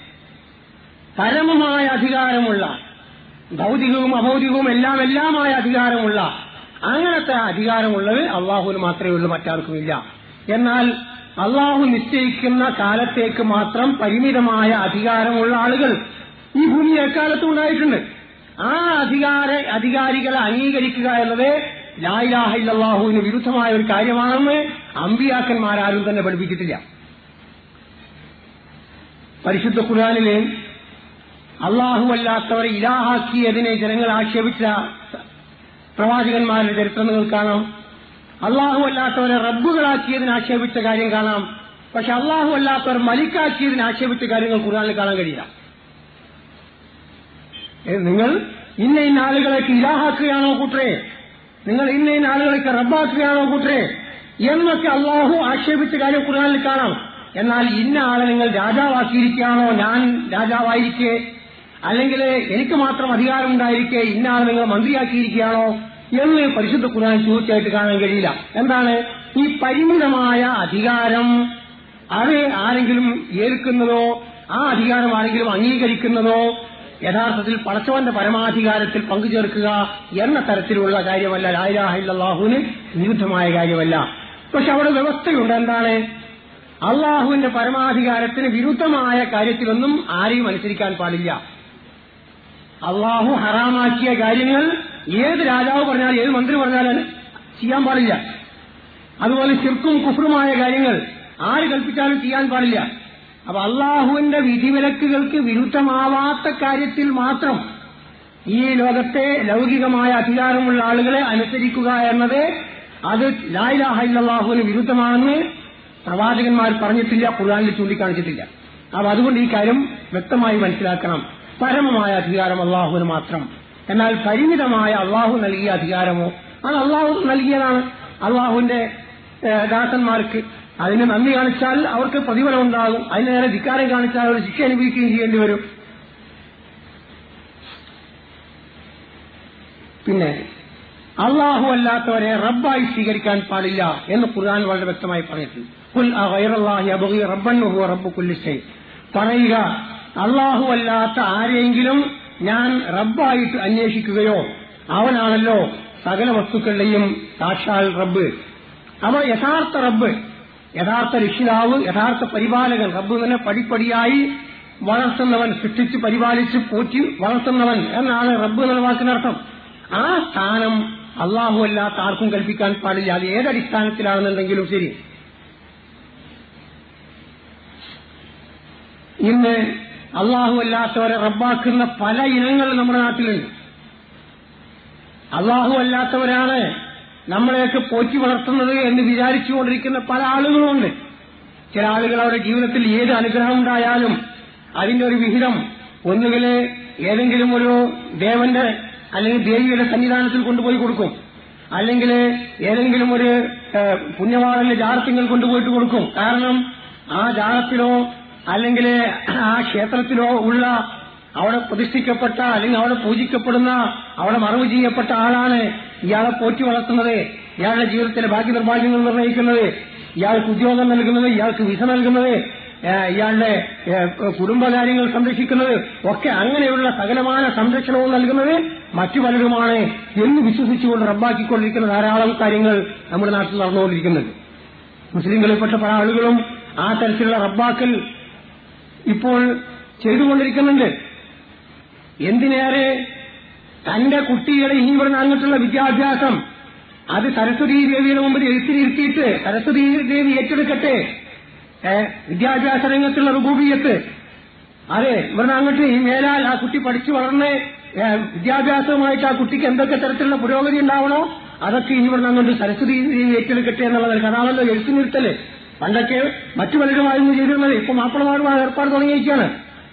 പരമമായ അധികാരമുള്ള ഭൗതികവും അഭൗതികവും എല്ലാം എല്ലാമായ അധികാരമുള്ള അങ്ങനത്തെ അധികാരമുള്ളത് അള്ളാഹുവിന് മാത്രമേ ഉള്ളൂ മറ്റാർക്കുമില്ല എന്നാൽ അള്ളാഹു നിശ്ചയിക്കുന്ന കാലത്തേക്ക് മാത്രം പരിമിതമായ അധികാരമുള്ള ആളുകൾ ഈ ഭൂമി എക്കാലത്തും ഉണ്ടായിട്ടുണ്ട് ആ അധികാര അധികാരികളെ അംഗീകരിക്കുക എന്നത് ലായിലാഹ ഇല്ലാഹുവിന് വിരുദ്ധമായ ഒരു കാര്യമാണെന്ന് അമ്പിയാക്കന്മാരാരും തന്നെ പഠിപ്പിച്ചിട്ടില്ല പരിശുദ്ധ ഖുർആാനിലെ അള്ളാഹു അല്ലാത്തവരെ ഇലാഹാക്കിയതിനെ ജനങ്ങൾ ആക്ഷേപിച്ച പ്രവാചകന്മാരുടെ ചരിത്രം നിങ്ങൾ കാണാം അള്ളാഹു അല്ലാത്തവരെ റബ്ബുകളാക്കിയതിന് ആക്ഷേപിച്ച കാര്യം കാണാം പക്ഷെ അള്ളാഹു അല്ലാത്തവർ മലിക്കാക്കിയതിന് ആക്ഷേപിച്ച കാര്യങ്ങൾ ഖുർആനിൽ കാണാൻ കഴിയില്ല ഏ, നിങ്ങൾ ഇന്ന ഇന്ന ആളുകളേക്ക് ഇലാഹാക്കുകയാണോ കൂട്ടരെ നിങ്ങൾ ഇന്ന ഇന്ന ആളുകളേക്ക് റബ്ബാക്കുകയാണോ കൂട്ടരെ എന്നൊക്കെ അള്ളാഹു ആക്ഷേപിച്ച കാര്യം ഖുർആനിൽ കാണാം എന്നാൽ ഇന്ന ആളെ നിങ്ങൾ രാജാവാക്കിയിരിക്കുകയാണോ ഞാൻ രാജാവായിരിക്കെ അല്ലെങ്കിൽ എനിക്ക് മാത്രം അധികാരമുണ്ടായിരിക്കെ ഇന്ന ആളെ നിങ്ങൾ മന്ത്രിയാക്കിയിരിക്കുകയാണോ എന്ന് പരിശുദ്ധ ഖുർആൻ ചോദിച്ചായിട്ട് കാണാൻ കഴിയില്ല എന്താണ് ഈ പരിമിതമായ അധികാരം അത് ആരെങ്കിലും ഏൽക്കുന്നതോ ആ അധികാരം ആരെങ്കിലും അംഗീകരിക്കുന്നതോ യഥാർത്ഥത്തിൽ പടച്ചവന്റെ പരമാധികാരത്തിൽ പങ്കുചേർക്കുക എന്ന തരത്തിലുള്ള കാര്യമല്ല ലായിലാഹില്ലാഹുവിന് വിരുദ്ധമായ കാര്യമല്ല പക്ഷെ അവിടെ വ്യവസ്ഥയുണ്ട് എന്താണ് അള്ളാഹുവിന്റെ പരമാധികാരത്തിന് വിരുദ്ധമായ കാര്യത്തിലൊന്നും ആരെയും അനുസരിക്കാൻ പാടില്ല അള്ളാഹു ഹറാമാക്കിയ കാര്യങ്ങൾ ഏത് രാജാവ് പറഞ്ഞാൽ ഏത് മന്ത്രി പറഞ്ഞാലും ചെയ്യാൻ പാടില്ല അതുപോലെ ശിർക്കും കുഫറുമായ കാര്യങ്ങൾ ആര് കൽപ്പിച്ചാലും ചെയ്യാൻ പാടില്ല അപ്പൊ അള്ളാഹുവിന്റെ വിധിവിലക്കുകൾക്ക് വിരുദ്ധമാവാത്ത കാര്യത്തിൽ മാത്രം ഈ ലോകത്തെ ലൗകികമായ അധികാരമുള്ള ആളുകളെ അനുസരിക്കുക എന്നത് അത് ലായിലാഹില്ലാഹുവിന് വിരുദ്ധമാണെന്ന് പ്രവാചകന്മാർ പറഞ്ഞിട്ടില്ല ഖുർആാനിൽ ചൂണ്ടിക്കാണിച്ചിട്ടില്ല അപ്പൊ അതുകൊണ്ട് ഈ കാര്യം വ്യക്തമായി മനസ്സിലാക്കണം പരമമായ അധികാരം അള്ളാഹുവിന് മാത്രം എന്നാൽ പരിമിതമായ അള്ളാഹു നൽകിയ അധികാരമോ അത് അള്ളാഹു നൽകിയതാണ് അള്ളാഹുവിന്റെ ഏഹ്, ദാസന്മാർക്ക് അതിന് നന്ദി കാണിച്ചാൽ അവർക്ക് പ്രതിഫലം ഉണ്ടാകും അതിന് നേരെ ധിക്കാരം കാണിച്ചാൽ അവർ ശിക്ഷ അനുഭവിക്കുകയും ചെയ്യേണ്ടി വരും പിന്നെ അള്ളാഹു അല്ലാത്തവരെ റബ്ബായി സ്വീകരിക്കാൻ പാടില്ല എന്ന് ഖുർആൻ വളരെ വ്യക്തമായി പറഞ്ഞിട്ടുണ്ട് കുൽ അഗൈറല്ലാഹി അബ്ഗി റബ്ബൻ വഹുവ റബ്ബു കുല്ലി ഷൈ പറയുക അള്ളാഹു അല്ലാത്ത ആരെയെങ്കിലും ഞാൻ റബ്ബായിട്ട് അന്വേഷിക്കുകയോ അവനാണല്ലോ സകല വസ്തുക്കളുടെയും സാക്ഷാൽ റബ്ബ് അവ യഥാർത്ഥ റബ്ബ് യഥാർത്ഥ രക്ഷിതാവ് യഥാർത്ഥ പരിപാലകൻ റബ്ബ് തന്നെ പടിപ്പടിയായി വളർത്തുന്നവൻ സൃഷ്ടിച്ച് പരിപാലിച്ച് പോറ്റി വളർത്തുന്നവൻ എന്നാണ് റബ്ബ് എന്നുള്ള വാക്കിനർത്ഥം ആ സ്ഥാനം അള്ളാഹു അല്ലാത്ത ആർക്കും കൽപ്പിക്കാൻ പാടില്ല അത് ഏതടിസ്ഥാനത്തിലാണെന്നുണ്ടെങ്കിലും ശരി ഇന്ന് അള്ളാഹു അല്ലാത്തവരെ റബ്ബാക്കുന്ന പല ഇനങ്ങൾ നമ്മുടെ നാട്ടിലുണ്ട് അള്ളാഹു അല്ലാത്തവരാണ് നമ്മളെയൊക്കെ പോറ്റി വളർത്തുന്നത് എന്ന് വിചാരിച്ചുകൊണ്ടിരിക്കുന്ന പല ആളുകളുമുണ്ട് ചില ആളുകൾ അവരുടെ ജീവിതത്തിൽ ഏത് അനുഗ്രഹം ഉണ്ടായാലും അതിന്റെ ഒരു വിഹിതം ഒന്നുകിൽ ഏതെങ്കിലും ഒരു ദേവന്റെ അല്ലെങ്കിൽ ദേവിയുടെ സന്നിധാനത്തിൽ കൊണ്ടുപോയി കൊടുക്കും അല്ലെങ്കിൽ ഏതെങ്കിലും ഒരു ഏഹ്, പുണ്യവാളന്റെ ജാറത്തിങ്ങൾ കൊണ്ടുപോയിട്ട് കൊടുക്കും കാരണം ആ ജാറത്തിലോ അല്ലെങ്കിൽ ആ ക്ഷേത്രത്തിലോ ഉള്ള അവിടെ പ്രതിഷ്ഠിക്കപ്പെട്ട അല്ലെങ്കിൽ അവിടെ പൂജിക്കപ്പെടുന്ന അവിടെ മറവ് ചെയ്യപ്പെട്ട ആളാണ് ഇയാളെ പോറ്റി വളർത്തുന്നത് ഇയാളുടെ ജീവിതത്തിലെ ബാക്കി നിർഭാഗ്യങ്ങൾ നിർണ്ണയിക്കുന്നത് ഇയാൾക്ക് ഉദ്യോഗം നൽകുന്നത് ഇയാൾക്ക് വിസ നൽകുന്നത് ഏഹ്, ഇയാളുടെ ഏഹ്, കുടുംബകാര്യങ്ങൾ സംരക്ഷിക്കുന്നത് ഒക്കെ അങ്ങനെയുള്ള സകലമായ സംരക്ഷണവും നൽകുന്നത് മറ്റു പലരുമാണ് എന്ന് വിശ്വസിച്ചുകൊണ്ട് റബ്ബാക്കിക്കൊണ്ടിരിക്കുന്ന ധാരാളം കാര്യങ്ങൾ നമ്മുടെ നാട്ടിൽ നടന്നുകൊണ്ടിരിക്കുന്നുണ്ട് മുസ്ലിങ്ങളിൽപ്പെട്ട പല ആളുകളും ആ തരത്തിലുള്ള റബ്ബാക്കൽ ഇപ്പോൾ ചെയ്തുകൊണ്ടിരിക്കുന്നുണ്ട് എന്തിനേറെ തന്റെ കുട്ടികളെ ഇനി ഇവിടുന്ന് അങ്ങോട്ടുള്ള വിദ്യാഭ്യാസം അത് സരസ്വതി ദേവിയുടെ മുമ്പിൽ എഴുത്തിനിരുത്തിയിട്ട് സരസ്വതി ദേവി ഏറ്റെടുക്കട്ടെ ഏ, വിദ്യാഭ്യാസ രംഗത്തുള്ള റുബൂബിയത്ത് അതെ ഇവിടുന്ന് അങ്ങോട്ട് ഈ മേലാൽ ആ കുട്ടി പഠിച്ചു വളർന്ന് ഏ, വിദ്യാഭ്യാസവുമായിട്ട് ആ കുട്ടിക്ക് എന്തൊക്കെ തരത്തിലുള്ള പുരോഗതി ഉണ്ടാവണോ അതൊക്കെ ഇനി ഇവിടുന്ന് അങ്ങോട്ട് സരസ്വതി ദേവി ഏറ്റെടുക്കട്ടെ എന്നുള്ളത് അതാണല്ലോ എഴുത്തിനിരുത്തല് പണ്ടൊക്കെ മറ്റു പലരുമായിരുന്നു ചെയ്തിരുന്നത് ഇപ്പൊ മാപ്പിളമാരുമായി ഏർപ്പാട് തുടങ്ങിയിരിക്കുകയാണ്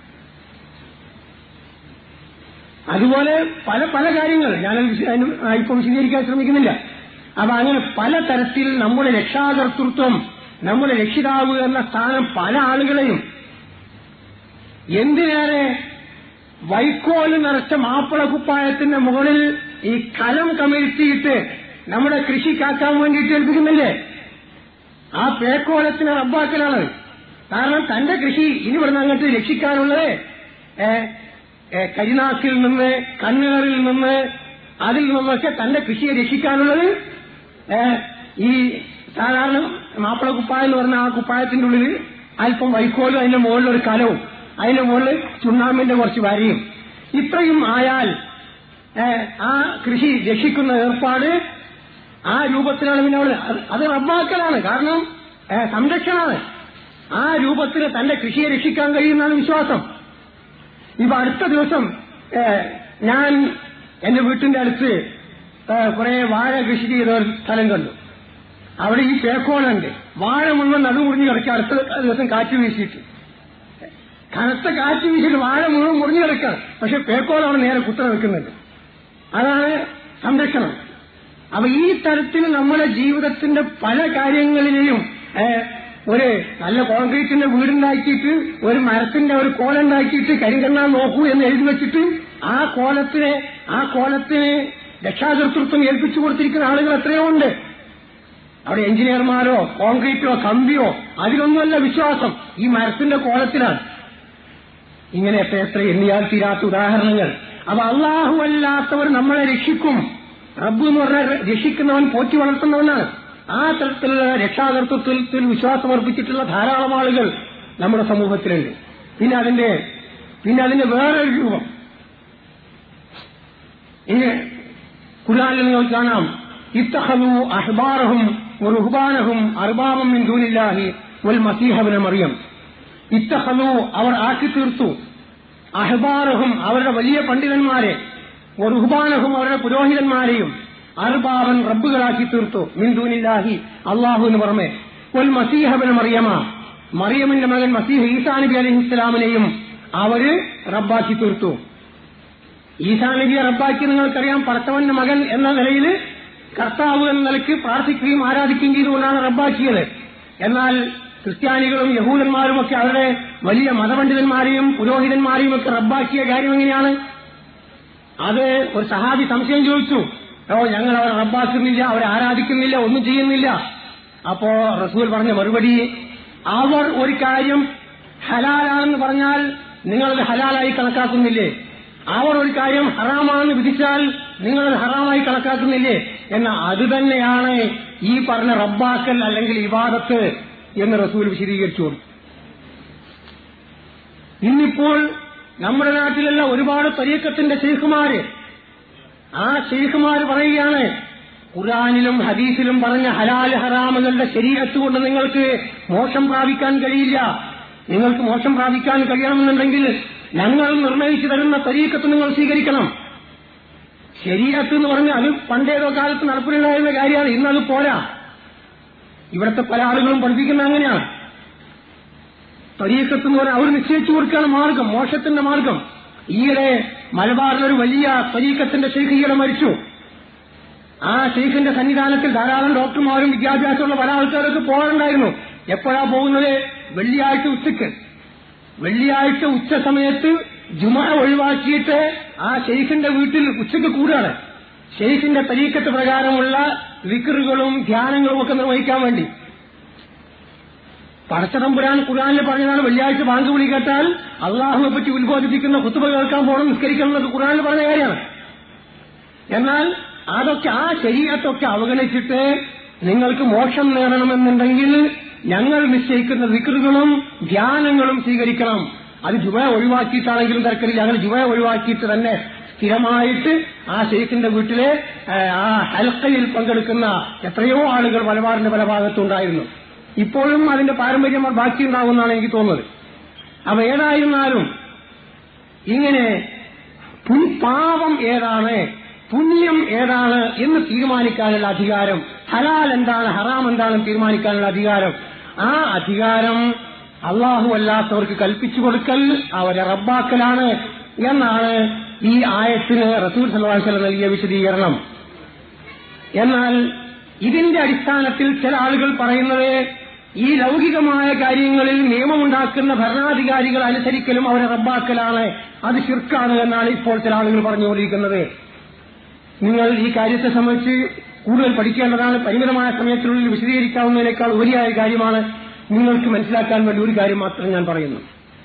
അതുപോലെ പല പല കാര്യങ്ങൾ ഞാൻ ഇപ്പം വിശദീകരിക്കാൻ ശ്രമിക്കുന്നില്ല അപ്പൊ അങ്ങനെ പല തരത്തിൽ നമ്മുടെ രക്ഷാകർത്തൃത്വം നമ്മുടെ രക്ഷിതാവ് എന്ന സ്ഥാനം പല ആളുകളെയും എന്തിനേറെ വൈക്കോല് നിറച്ച മാപ്പിള കുപ്പായത്തിന്റെ മുകളിൽ ഈ കലം കമിഴ്ത്തിയിട്ട് നമ്മുടെ കൃഷി കാക്കാൻ വേണ്ടിയിട്ട് ഏൽപ്പിക്കുന്നില്ലേ ആ പേക്കോലത്തിന് റബ്ബാക്കലാണ് കാരണം തന്റെ കൃഷി ഇനി ഇവിടുന്ന് അങ്ങോട്ട് രക്ഷിക്കാനുള്ളത് ഏ, ഏ, കരിനാക്കിൽ നിന്ന് കണ്ണുകളിൽ നിന്ന് അതിൽ നിന്നൊക്കെ തന്റെ കൃഷിയെ രക്ഷിക്കാനുള്ളത് ഏ, ഈ സാധാരണ മാപ്പിള കുപ്പായം എന്ന് പറഞ്ഞ ആ കുപ്പായത്തിന്റെ ഉള്ളിൽ അല്പം വൈക്കോലും അതിന്റെ മുകളിൽ ഒരു കലവും അതിന്റെ മുകളിൽ ചുണ്ണാമ്പിന്റെ കുറച്ച് വരയും ഇത്രയും ആയാൽ ഏ, ആ കൃഷി രക്ഷിക്കുന്ന ഏർപ്പാട് ആ രൂപത്തിലാണ് പിന്നെ അവള് അത് അത് റബ്ബാക്കലാണ് കാരണം ഏ, സംരക്ഷണമാണ് ആ രൂപത്തിൽ തന്റെ കൃഷിയെ രക്ഷിക്കാൻ കഴിയുന്നതാണ് വിശ്വാസം ഇപ്പൊ അടുത്ത ദിവസം ഏ, ഞാൻ എന്റെ വീട്ടിന്റെ അടുത്ത് കുറെ വാഴ കൃഷി ചെയ്ത ഒരു സ്ഥലം കണ്ടു അവിടെ ഈ പേക്കോളുണ്ട് വാഴ മുഴുവൻ നടുമുറിഞ്ഞ് കിടക്കുക അടുത്ത ദിവസം കാറ്റ് വീശിയിട്ട് കനത്ത കാറ്റ് വീശിയിട്ട് വാഴ മുഴുവൻ മുറിഞ്ഞു കിടക്കുകയാണ് പക്ഷെ പേക്കോൾ അവിടെ നേരെ കുത്തറ വെക്കുന്നുണ്ട് അതാണ് സംരക്ഷണം അപ്പൊ ഈ തരത്തിൽ നമ്മുടെ ജീവിതത്തിന്റെ പല കാര്യങ്ങളിലെയും ഏഹ്, ഒരു നല്ല കോൺക്രീറ്റിന്റെ വീടുണ്ടാക്കിയിട്ട് ഒരു മരത്തിന്റെ ഒരു കോലുണ്ടാക്കിയിട്ട് കരികണ്ണാൻ നോക്കൂ എന്ന് എഴുതി വെച്ചിട്ട് ആ കോലത്തിനെ ആ കോലത്തിന് രക്ഷാകർത്തൃത്വം ഏൽപ്പിച്ചു കൊടുത്തിരിക്കുന്ന ആളുകൾ എത്രയോ ഉണ്ട് അവിടെ എഞ്ചിനീയർമാരോ കോൺക്രീറ്റോ കമ്പിയോ അതിലൊന്നുമല്ല വിശ്വാസം ഈ മരത്തിന്റെ കോലത്തിലാണ് ഇങ്ങനെ എത്ര എത്ര എണ്ണിയാൽ തീരാത്ത ഉദാഹരണങ്ങൾ അപ്പൊ അള്ളാഹു അല്ലാത്തവർ നമ്മളെ രക്ഷിക്കും റബ്ബ് എന്ന് പറഞ്ഞാൽ രക്ഷിക്കുന്നവൻ പോറ്റി വളർത്തുന്നവനാണ് ആ തരത്തിലുള്ള രക്ഷാകർത്തൃത്വത്തിൽ വിശ്വാസമർപ്പിച്ചിട്ടുള്ള ധാരാളം ആളുകൾ നമ്മുടെ സമൂഹത്തിലുണ്ട് പിന്നെ അതിന്റെ പിന്നെ അതിന്റെ വേറൊരു രൂപം ഇനി ഖുർആനിൽ നിങ്ങൾ കാണാം ഇത്തഹലു അഹ്ബാറഹും റുഹ്ബാനഹും അർബാബം മിൻ ദൂനില്ലാഹി വൽ മസീഹബിന് മറിയം ഇത്തഹലു അവർ ആക്കി തീർത്തു അഹ്ബാറഹും അവരുടെ വലിയ പണ്ഡിതന്മാരെ റുഹ്ബാനഹും അവരുടെ പുരോഹിതന്മാരെയും അർബാബൻ റബ്ബുകളാക്കി തീർത്തു മിൻ ദൂനില്ലാഹി അള്ളാഹു എന്ന് പുറമെ വൽ മസീഹബിന് മറിയമ മറിയമിന്റെ മകൻ മസീഹ് ഈസാ നബി അലൈഹി ഇസ്ലാമിനെയും അവര് റബ്ബാക്കി തീർത്തു ഈസാ നബിയെ റബ്ബാക്കി നിങ്ങൾക്കറിയാം പടത്തവന്റെ മകൻ എന്ന നിലയിൽ കർത്താവ് എന്ന നിലയ്ക്ക് പ്രാർത്ഥിക്കുകയും ആരാധിക്കുകയും ചെയ്തുകൊണ്ടാണ് റബ്ബാക്കിയത് എന്നാൽ ക്രിസ്ത്യാനികളും യഹൂദന്മാരും ഒക്കെ അവരുടെ വലിയ മതപണ്ഡിതന്മാരെയും പുരോഹിതന്മാരെയും ഒക്കെ റബ്ബാക്കിയ കാര്യം എങ്ങനെയാണ് അത് ഒരു സഹാബി സംശയം ചോദിച്ചു ഓ ഞങ്ങൾ അവരെ റബ്ബാക്കുന്നില്ല അവരെ ആരാധിക്കുന്നില്ല ഒന്നും ചെയ്യുന്നില്ല അപ്പോ റസൂൽ പറഞ്ഞ മറുപടി അവർ ഒരു കാര്യം ഹലാലാണെന്ന് പറഞ്ഞാൽ നിങ്ങളത് ഹലാലായി കണക്കാക്കുന്നില്ലേ അവർ ഒരു കാര്യം ഹറാമാണെന്ന് വിധിച്ചാൽ നിങ്ങളത് ഹറാമായി കണക്കാക്കുന്നില്ലേ എന്ന അത് തന്നെയാണ് ഈ പറഞ്ഞ റബ്ബാക്കൽ അല്ലെങ്കിൽ ഇവാദത്ത് എന്ന് റസൂൽ വിശദീകരിച്ചു കൊടുത്തു ഇന്നിപ്പോൾ നമ്മുടെ നാട്ടിലുള്ള ഒരുപാട് പരീക്കത്തിന്റെ ശൈഖുമാര് ആ ശൈഖുമാര് പറയുകയാണ് ഖുറാനിലും ഹദീസിലും പറഞ്ഞ ഹലാൽ ഹറാമുകളുടെ ശരീരത്ത് കൊണ്ട് നിങ്ങൾക്ക് മോശം പ്രാപിക്കാൻ കഴിയില്ല നിങ്ങൾക്ക് മോശം പ്രാപിക്കാൻ കഴിയണമെന്നുണ്ടെങ്കിൽ ഞങ്ങൾ നിർണയിച്ചു തരുന്ന തരീക്കത്ത് നിങ്ങൾ സ്വീകരിക്കണം ശരീരത്ത് എന്ന് പറഞ്ഞാൽ അത് പണ്ടേതോ കാലത്ത് നടപ്പിലുണ്ടായിരുന്ന കാര്യമാണ് ഇന്നത് പോരാ ഇവിടുത്തെ പല ആളുകളും പഠിപ്പിക്കുന്ന അങ്ങനെയാണ് തരീക്കത്ത് എന്ന് പറഞ്ഞാൽ അവർ നിശ്ചയിച്ചു കൊടുക്കുകയാണ് മാർഗം മോശത്തിന്റെ മാർഗം ഈയിടെ മലബാറിലൊരു വലിയ തരീക്കത്തിന്റെ ഷെയ്ഖ് ഈയിടെ മരിച്ചു ആ ഷെയ്ഖിന്റെ സന്നിധാനത്തിൽ ധാരാളം ഡോക്ടർമാരും വിദ്യാഭ്യാസമുള്ള പല ആൾക്കാരൊക്കെ പോകാറുണ്ടായിരുന്നു എപ്പോഴാ പോകുന്നത് വെള്ളിയാഴ്ച ഉച്ചയ്ക്ക് വെള്ളിയാഴ്ച ഉച്ച സമയത്ത് ജുമ ഒഴിവാക്കിയിട്ട് ആ ഷെയ്ഖിന്റെ വീട്ടിൽ ഉച്ചയ്ക്ക് കൂടുകയാണ് ഷെയ്ഖിന്റെ തരീക്കത്ത് പ്രകാരമുള്ള വിക്കറുകളും ധ്യാനങ്ങളും ഒക്കെ നിർവഹിക്കാൻ വേണ്ടി പടച്ചതമ്പുരാൻ ഖുർആാനിൽ പറഞ്ഞതാണ് വെള്ളിയാഴ്ച ബാങ്ക് വിളി കേട്ടാൽ അള്ളാഹുവെ പറ്റി ഉത്ബോധിപ്പിക്കുന്ന കുത്തുബ കേൾക്കാൻ പോകണം നിസ്കരിക്കണം എന്നൊക്കെ ഖുർആാനിൽ പറഞ്ഞ കാര്യമാണ് എന്നാൽ അതൊക്കെ ആ ശരീരത്തൊക്കെ അവഗണിച്ചിട്ട് നിങ്ങൾക്ക് മോക്ഷം നേടണമെന്നുണ്ടെങ്കിൽ ഞങ്ങൾ നിശ്ചയിക്കുന്ന വിക്രുകളും ധ്യാനങ്ങളും സ്വീകരിക്കണം അത് ജുമ ഒഴിവാക്കിയിട്ടാണെങ്കിലും തിരക്കില്ല അങ്ങനെ ജുമ ഒഴിവാക്കിയിട്ട് തന്നെ സ്ഥിരമായിട്ട് ആ ഷെയ്ഖിന്റെ വീട്ടിലെ ഏഹ്, ആ ഹൽക്കയിൽ പങ്കെടുക്കുന്ന എത്രയോ ആളുകൾ മലബാറിന്റെ പല ഭാഗത്തുണ്ടായിരുന്നു ഇപ്പോഴും അതിന്റെ പാരമ്പര്യം ബാക്കിയുണ്ടാവുമെന്നാണ് എനിക്ക് തോന്നുന്നത് അപ്പൊ ഏതായിരുന്നാലും ഇങ്ങനെ പുൻ- പാപം ഏതാണ് പുണ്യം ഏതാണ് എന്ന് തീരുമാനിക്കാനുള്ള അധികാരം ഹലാൽ എന്താണ് ഹറാം എന്താണെന്ന് തീരുമാനിക്കാനുള്ള അധികാരം ആ അധികാരം അള്ളാഹു അല്ലാത്തവർക്ക് കൽപ്പിച്ചു കൊടുക്കൽ അവരെ റബ്ബാക്കലാണ് എന്നാണ് ഈ ആയത്തിന് റസൂൽ സല്ലല്ലാഹു അലൈഹി വസല്ലം നൽകിയ വിശദീകരണം എന്നാൽ ഇതിന്റെ അടിസ്ഥാനത്തിൽ ചില ആളുകൾ പറയുന്നത് ഈ ലൗകികമായ കാര്യങ്ങളിൽ നിയമമുണ്ടാക്കുന്ന ഭരണാധികാരികൾ അനുസരിക്കലും അവരെ റബ്ബാക്കലാണ് അത് ശിർക്കാണ് എന്നാണ് ഇപ്പോൾ ചില ആളുകൾ പറഞ്ഞുകൊണ്ടിരിക്കുന്നത് നിങ്ങൾ ഈ കാര്യത്തെ സംബന്ധിച്ച് കൂടുതൽ പഠിക്കേണ്ടതാണ് പരിമിതമായ സമയത്തിനുള്ളിൽ വിശദീകരിക്കാവുന്നതിനേക്കാൾ ഉപരിയായ കാര്യമാണ് നിങ്ങൾക്ക് മനസ്സിലാക്കാൻ വേണ്ടി ഒരു കാര്യം മാത്രം ഞാൻ പറയുന്നു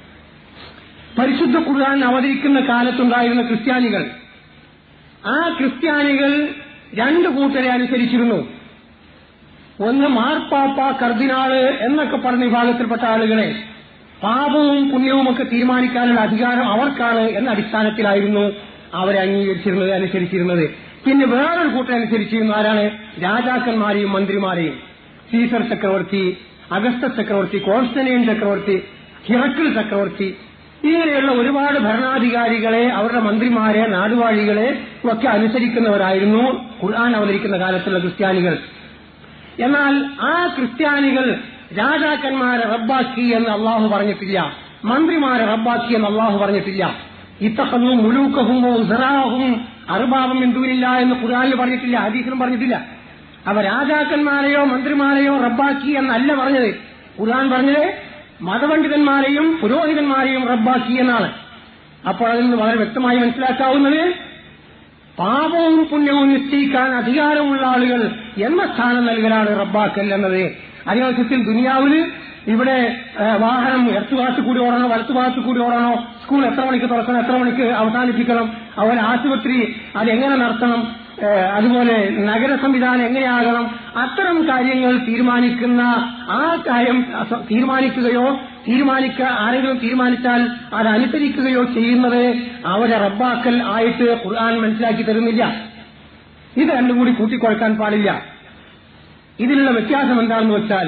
പരിശുദ്ധ ഖുർആൻ അവതരിക്കുന്ന കാലത്തുണ്ടായിരുന്ന ക്രിസ്ത്യാനികൾ ആ ക്രിസ്ത്യാനികൾ രണ്ട് കൂട്ടരെ അനുസരിച്ചിരുന്നു ഒന്ന് മാർപ്പാപ്പ കർദിനാള് എന്നൊക്കെ പറഞ്ഞ വിഭാഗത്തിൽപ്പെട്ട ആളുകളെ പാപവും പുണ്യവും ഒക്കെ തീരുമാനിക്കാനുള്ള അധികാരം അവർക്കാണ് എന്ന അടിസ്ഥാനത്തിലായിരുന്നു അവരെ അംഗീകരിച്ചിരുന്നത് അനുസരിച്ചിരുന്നത് പിന്നെ വേറൊരു കൂട്ടം അനുസരിച്ചിരുന്നു ആരാണ് രാജാക്കന്മാരെയും മന്ത്രിമാരെയും സീസർ ചക്രവർത്തി അഗസ്ത ചക്രവർത്തി കോൺസ്റ്റനൈൻ ചക്രവർത്തി ഹിറക്കിൾ ചക്രവർത്തി ഇങ്ങനെയുള്ള ഒരുപാട് ഭരണാധികാരികളെ അവരുടെ മന്ത്രിമാരെ നാടുവാഴികളെ ഒക്കെ അനുസരിക്കുന്നവരായിരുന്നു ഖുർആൻ അവതരിക്കുന്ന കാലത്തുള്ള ക്രിസ്ത്യാനികൾ എന്നാൽ ആ ക്രിസ്ത്യാനികൾ രാജാക്കന്മാരെ റബ്ബാക്കി എന്ന് അള്ളാഹു പറഞ്ഞിട്ടില്ല മന്ത്രിമാരെ റബ്ബാക്കി എന്ന് അള്ളാഹു പറഞ്ഞിട്ടില്ല ഇത്തഹന്നും മുലൂക്കഹും ഉസറാഹും അറുബാബും എന്തൂരില്ല എന്ന് ഖുർആനിൽ പറഞ്ഞിട്ടില്ല ഹദീസിലും പറഞ്ഞിട്ടില്ല അവ രാജാക്കന്മാരെയോ മന്ത്രിമാരെയോ റബ്ബാക്കി എന്നല്ല പറഞ്ഞത് ഖുർആൻ പറഞ്ഞത് മതപണ്ഡിതന്മാരെയും പുരോഹിതന്മാരെയും റബ്ബാക്കി എന്നാണ് അപ്പോൾ അതിൽ നിന്ന് വളരെ വ്യക്തമായി മനസ്സിലാക്കാവുന്നത് പാപവും പുണ്യവും നിശ്ചയിക്കാൻ അധികാരമുള്ള ആളുകൾ എന്ന സ്ഥാനം നൽകലാണ് റബ്ബാക്കൽ എന്നത് അതേവസത്തിൽ ദുനിയാവില് ഇവിടെ ഏഹ്, വാഹനം ഇടത്തുഭാഗത്ത് കൂടി ഓടണോ വലത്തുഭാഗത്ത് കൂടി ഓടണോ സ്കൂൾ എത്ര മണിക്ക് തുറക്കണം എത്ര മണിക്ക് അവസാനിപ്പിക്കണം അതുപോലെ ആശുപത്രി അതെങ്ങനെ നടത്തണം ഏഹ്, അതുപോലെ നഗര സംവിധാനം എങ്ങനെയാകണം അത്തരം കാര്യങ്ങൾ തീരുമാനിക്കുന്ന ആ കാര്യം അസ- തീരുമാനിക്കുകയോ തീരുമാനിക്ക ആരെങ്കിലും തീരുമാനിച്ചാൽ അത് അനുസരിക്കുകയോ ചെയ്യുന്നത് അവരെ റബ്ബാക്കൽ ആയിട്ട് ഖുർആൻ മനസ്സിലാക്കി തരുന്നില്ല ഇത് രണ്ടും കൂടി കൂട്ടിക്കുഴക്കാൻ പാടില്ല ഇതിലുള്ള വ്യത്യാസം എന്താണെന്ന് വെച്ചാൽ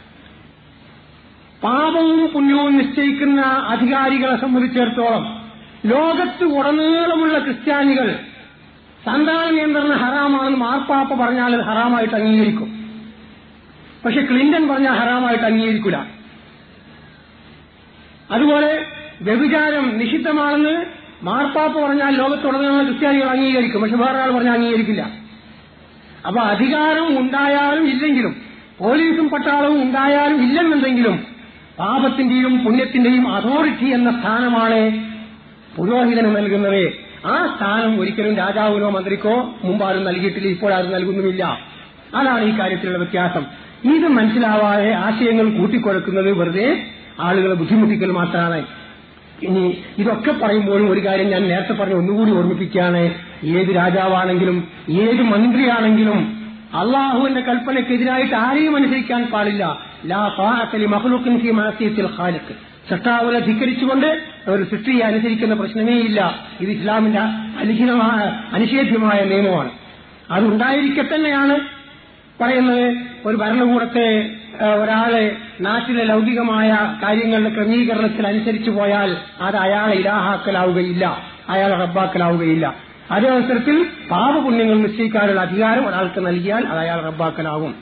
പാപവും പുണ്യവും നിശ്ചയിക്കുന്ന അധികാരികളെ സംബന്ധിച്ചിടത്തോളം ലോകത്ത് ഉടനീളമുള്ള ക്രിസ്ത്യാനികൾ സന്താന നിയന്ത്രണം ഹറാമാണെന്ന് മാർപ്പാപ്പ പറഞ്ഞാൽ അത് ഹറാമായിട്ട് അംഗീകരിക്കും പക്ഷെ ക്ലിന്റൺ പറഞ്ഞാൽ ഹറാമായിട്ട് അംഗീകരിക്കില്ല അതുപോലെ വ്യഭിചാരം നിഷിദ്ധമാണെന്ന് മാർപ്പാപ്പ പറഞ്ഞാൽ ലോകത്തുടനീളമുള്ള ക്രിസ്ത്യാനികൾ അംഗീകരിക്കും പക്ഷെ വേറെ ആൾ പറഞ്ഞാൽ അംഗീകരിക്കില്ല അപ്പൊ അധികാരം ഉണ്ടായാലും ഇല്ലെങ്കിലും പോലീസും പട്ടാളവും ഉണ്ടായാലും ഇല്ലെന്നുണ്ടെങ്കിലും പാപത്തിന്റെയും പുണ്യത്തിന്റെയും അതോറിറ്റി എന്ന സ്ഥാനമാണ് പുരോഹിതന് നൽകുന്നത് ആ സ്ഥാനം ഒരിക്കലും രാജാവിനോ മന്ത്രിക്കോ മുമ്പാരും നൽകിയിട്ടില്ല ഇപ്പോഴാരും നൽകുന്നുമില്ല അതാണ് ഈ കാര്യത്തിലുള്ള വ്യത്യാസം ഇത് മനസ്സിലാവാതെ ആശയങ്ങൾ കൂട്ടിക്കുഴക്കുന്നത് വെറുതെ ആളുകളെ ബുദ്ധിമുട്ടിക്കൽ മാത്രമാണ് ഇനി ഇതൊക്കെ പറയുമ്പോഴും ഒരു കാര്യം ഞാൻ നേരത്തെ പറഞ്ഞ ഒന്നുകൂടി ഓർമ്മിപ്പിക്കുകയാണ് ഏത് രാജാവാണെങ്കിലും ഏത് മന്ത്രിയാണെങ്കിലും അള്ളാഹുവിന്റെ കൽപ്പനയ്ക്കെതിരായിട്ട് ആരെയും അനുസരിക്കാൻ പാടില്ല ലാ ഫാഅത്തലി മഖ്ലൂഖിൻ ഫീ മഅസിയത്തിൽ ഖാലിഖ് സട്ടാവിനെ ധിക്കരിച്ചുകൊണ്ട് ഒരു സൃഷ്ടിയെ അനുസരിക്കുന്ന പ്രശ്നമേ ഇല്ല ഇത് ഇസ്ലാമിന്റെ അലിഖിതമായ അനിഷേധ്യമായ നിയമമാണ് അതുണ്ടായിരിക്കെ തന്നെയാണ് പറയുന്നത് ഒരു ഭരണകൂടത്തെ ആ, ഒരാളെ നാട്ടിലെ ലൗകികമായ കാര്യങ്ങളുടെ ക്രമീകരണത്തിൽ അനുസരിച്ചു പോയാൽ അത് അയാളെ ഇലാഹാക്കലാവുകയില്ല അയാളെ റബ്ബാക്കലാവുകയില്ല അതേ അവസരത്തിൽ പാപപുണ്യങ്ങൾ നിശ്ചയിക്കാനുള്ള അധികാരം ഒരാൾക്ക് നൽകിയാൽ അത് അയാൾ റബ്ബാക്കലാവും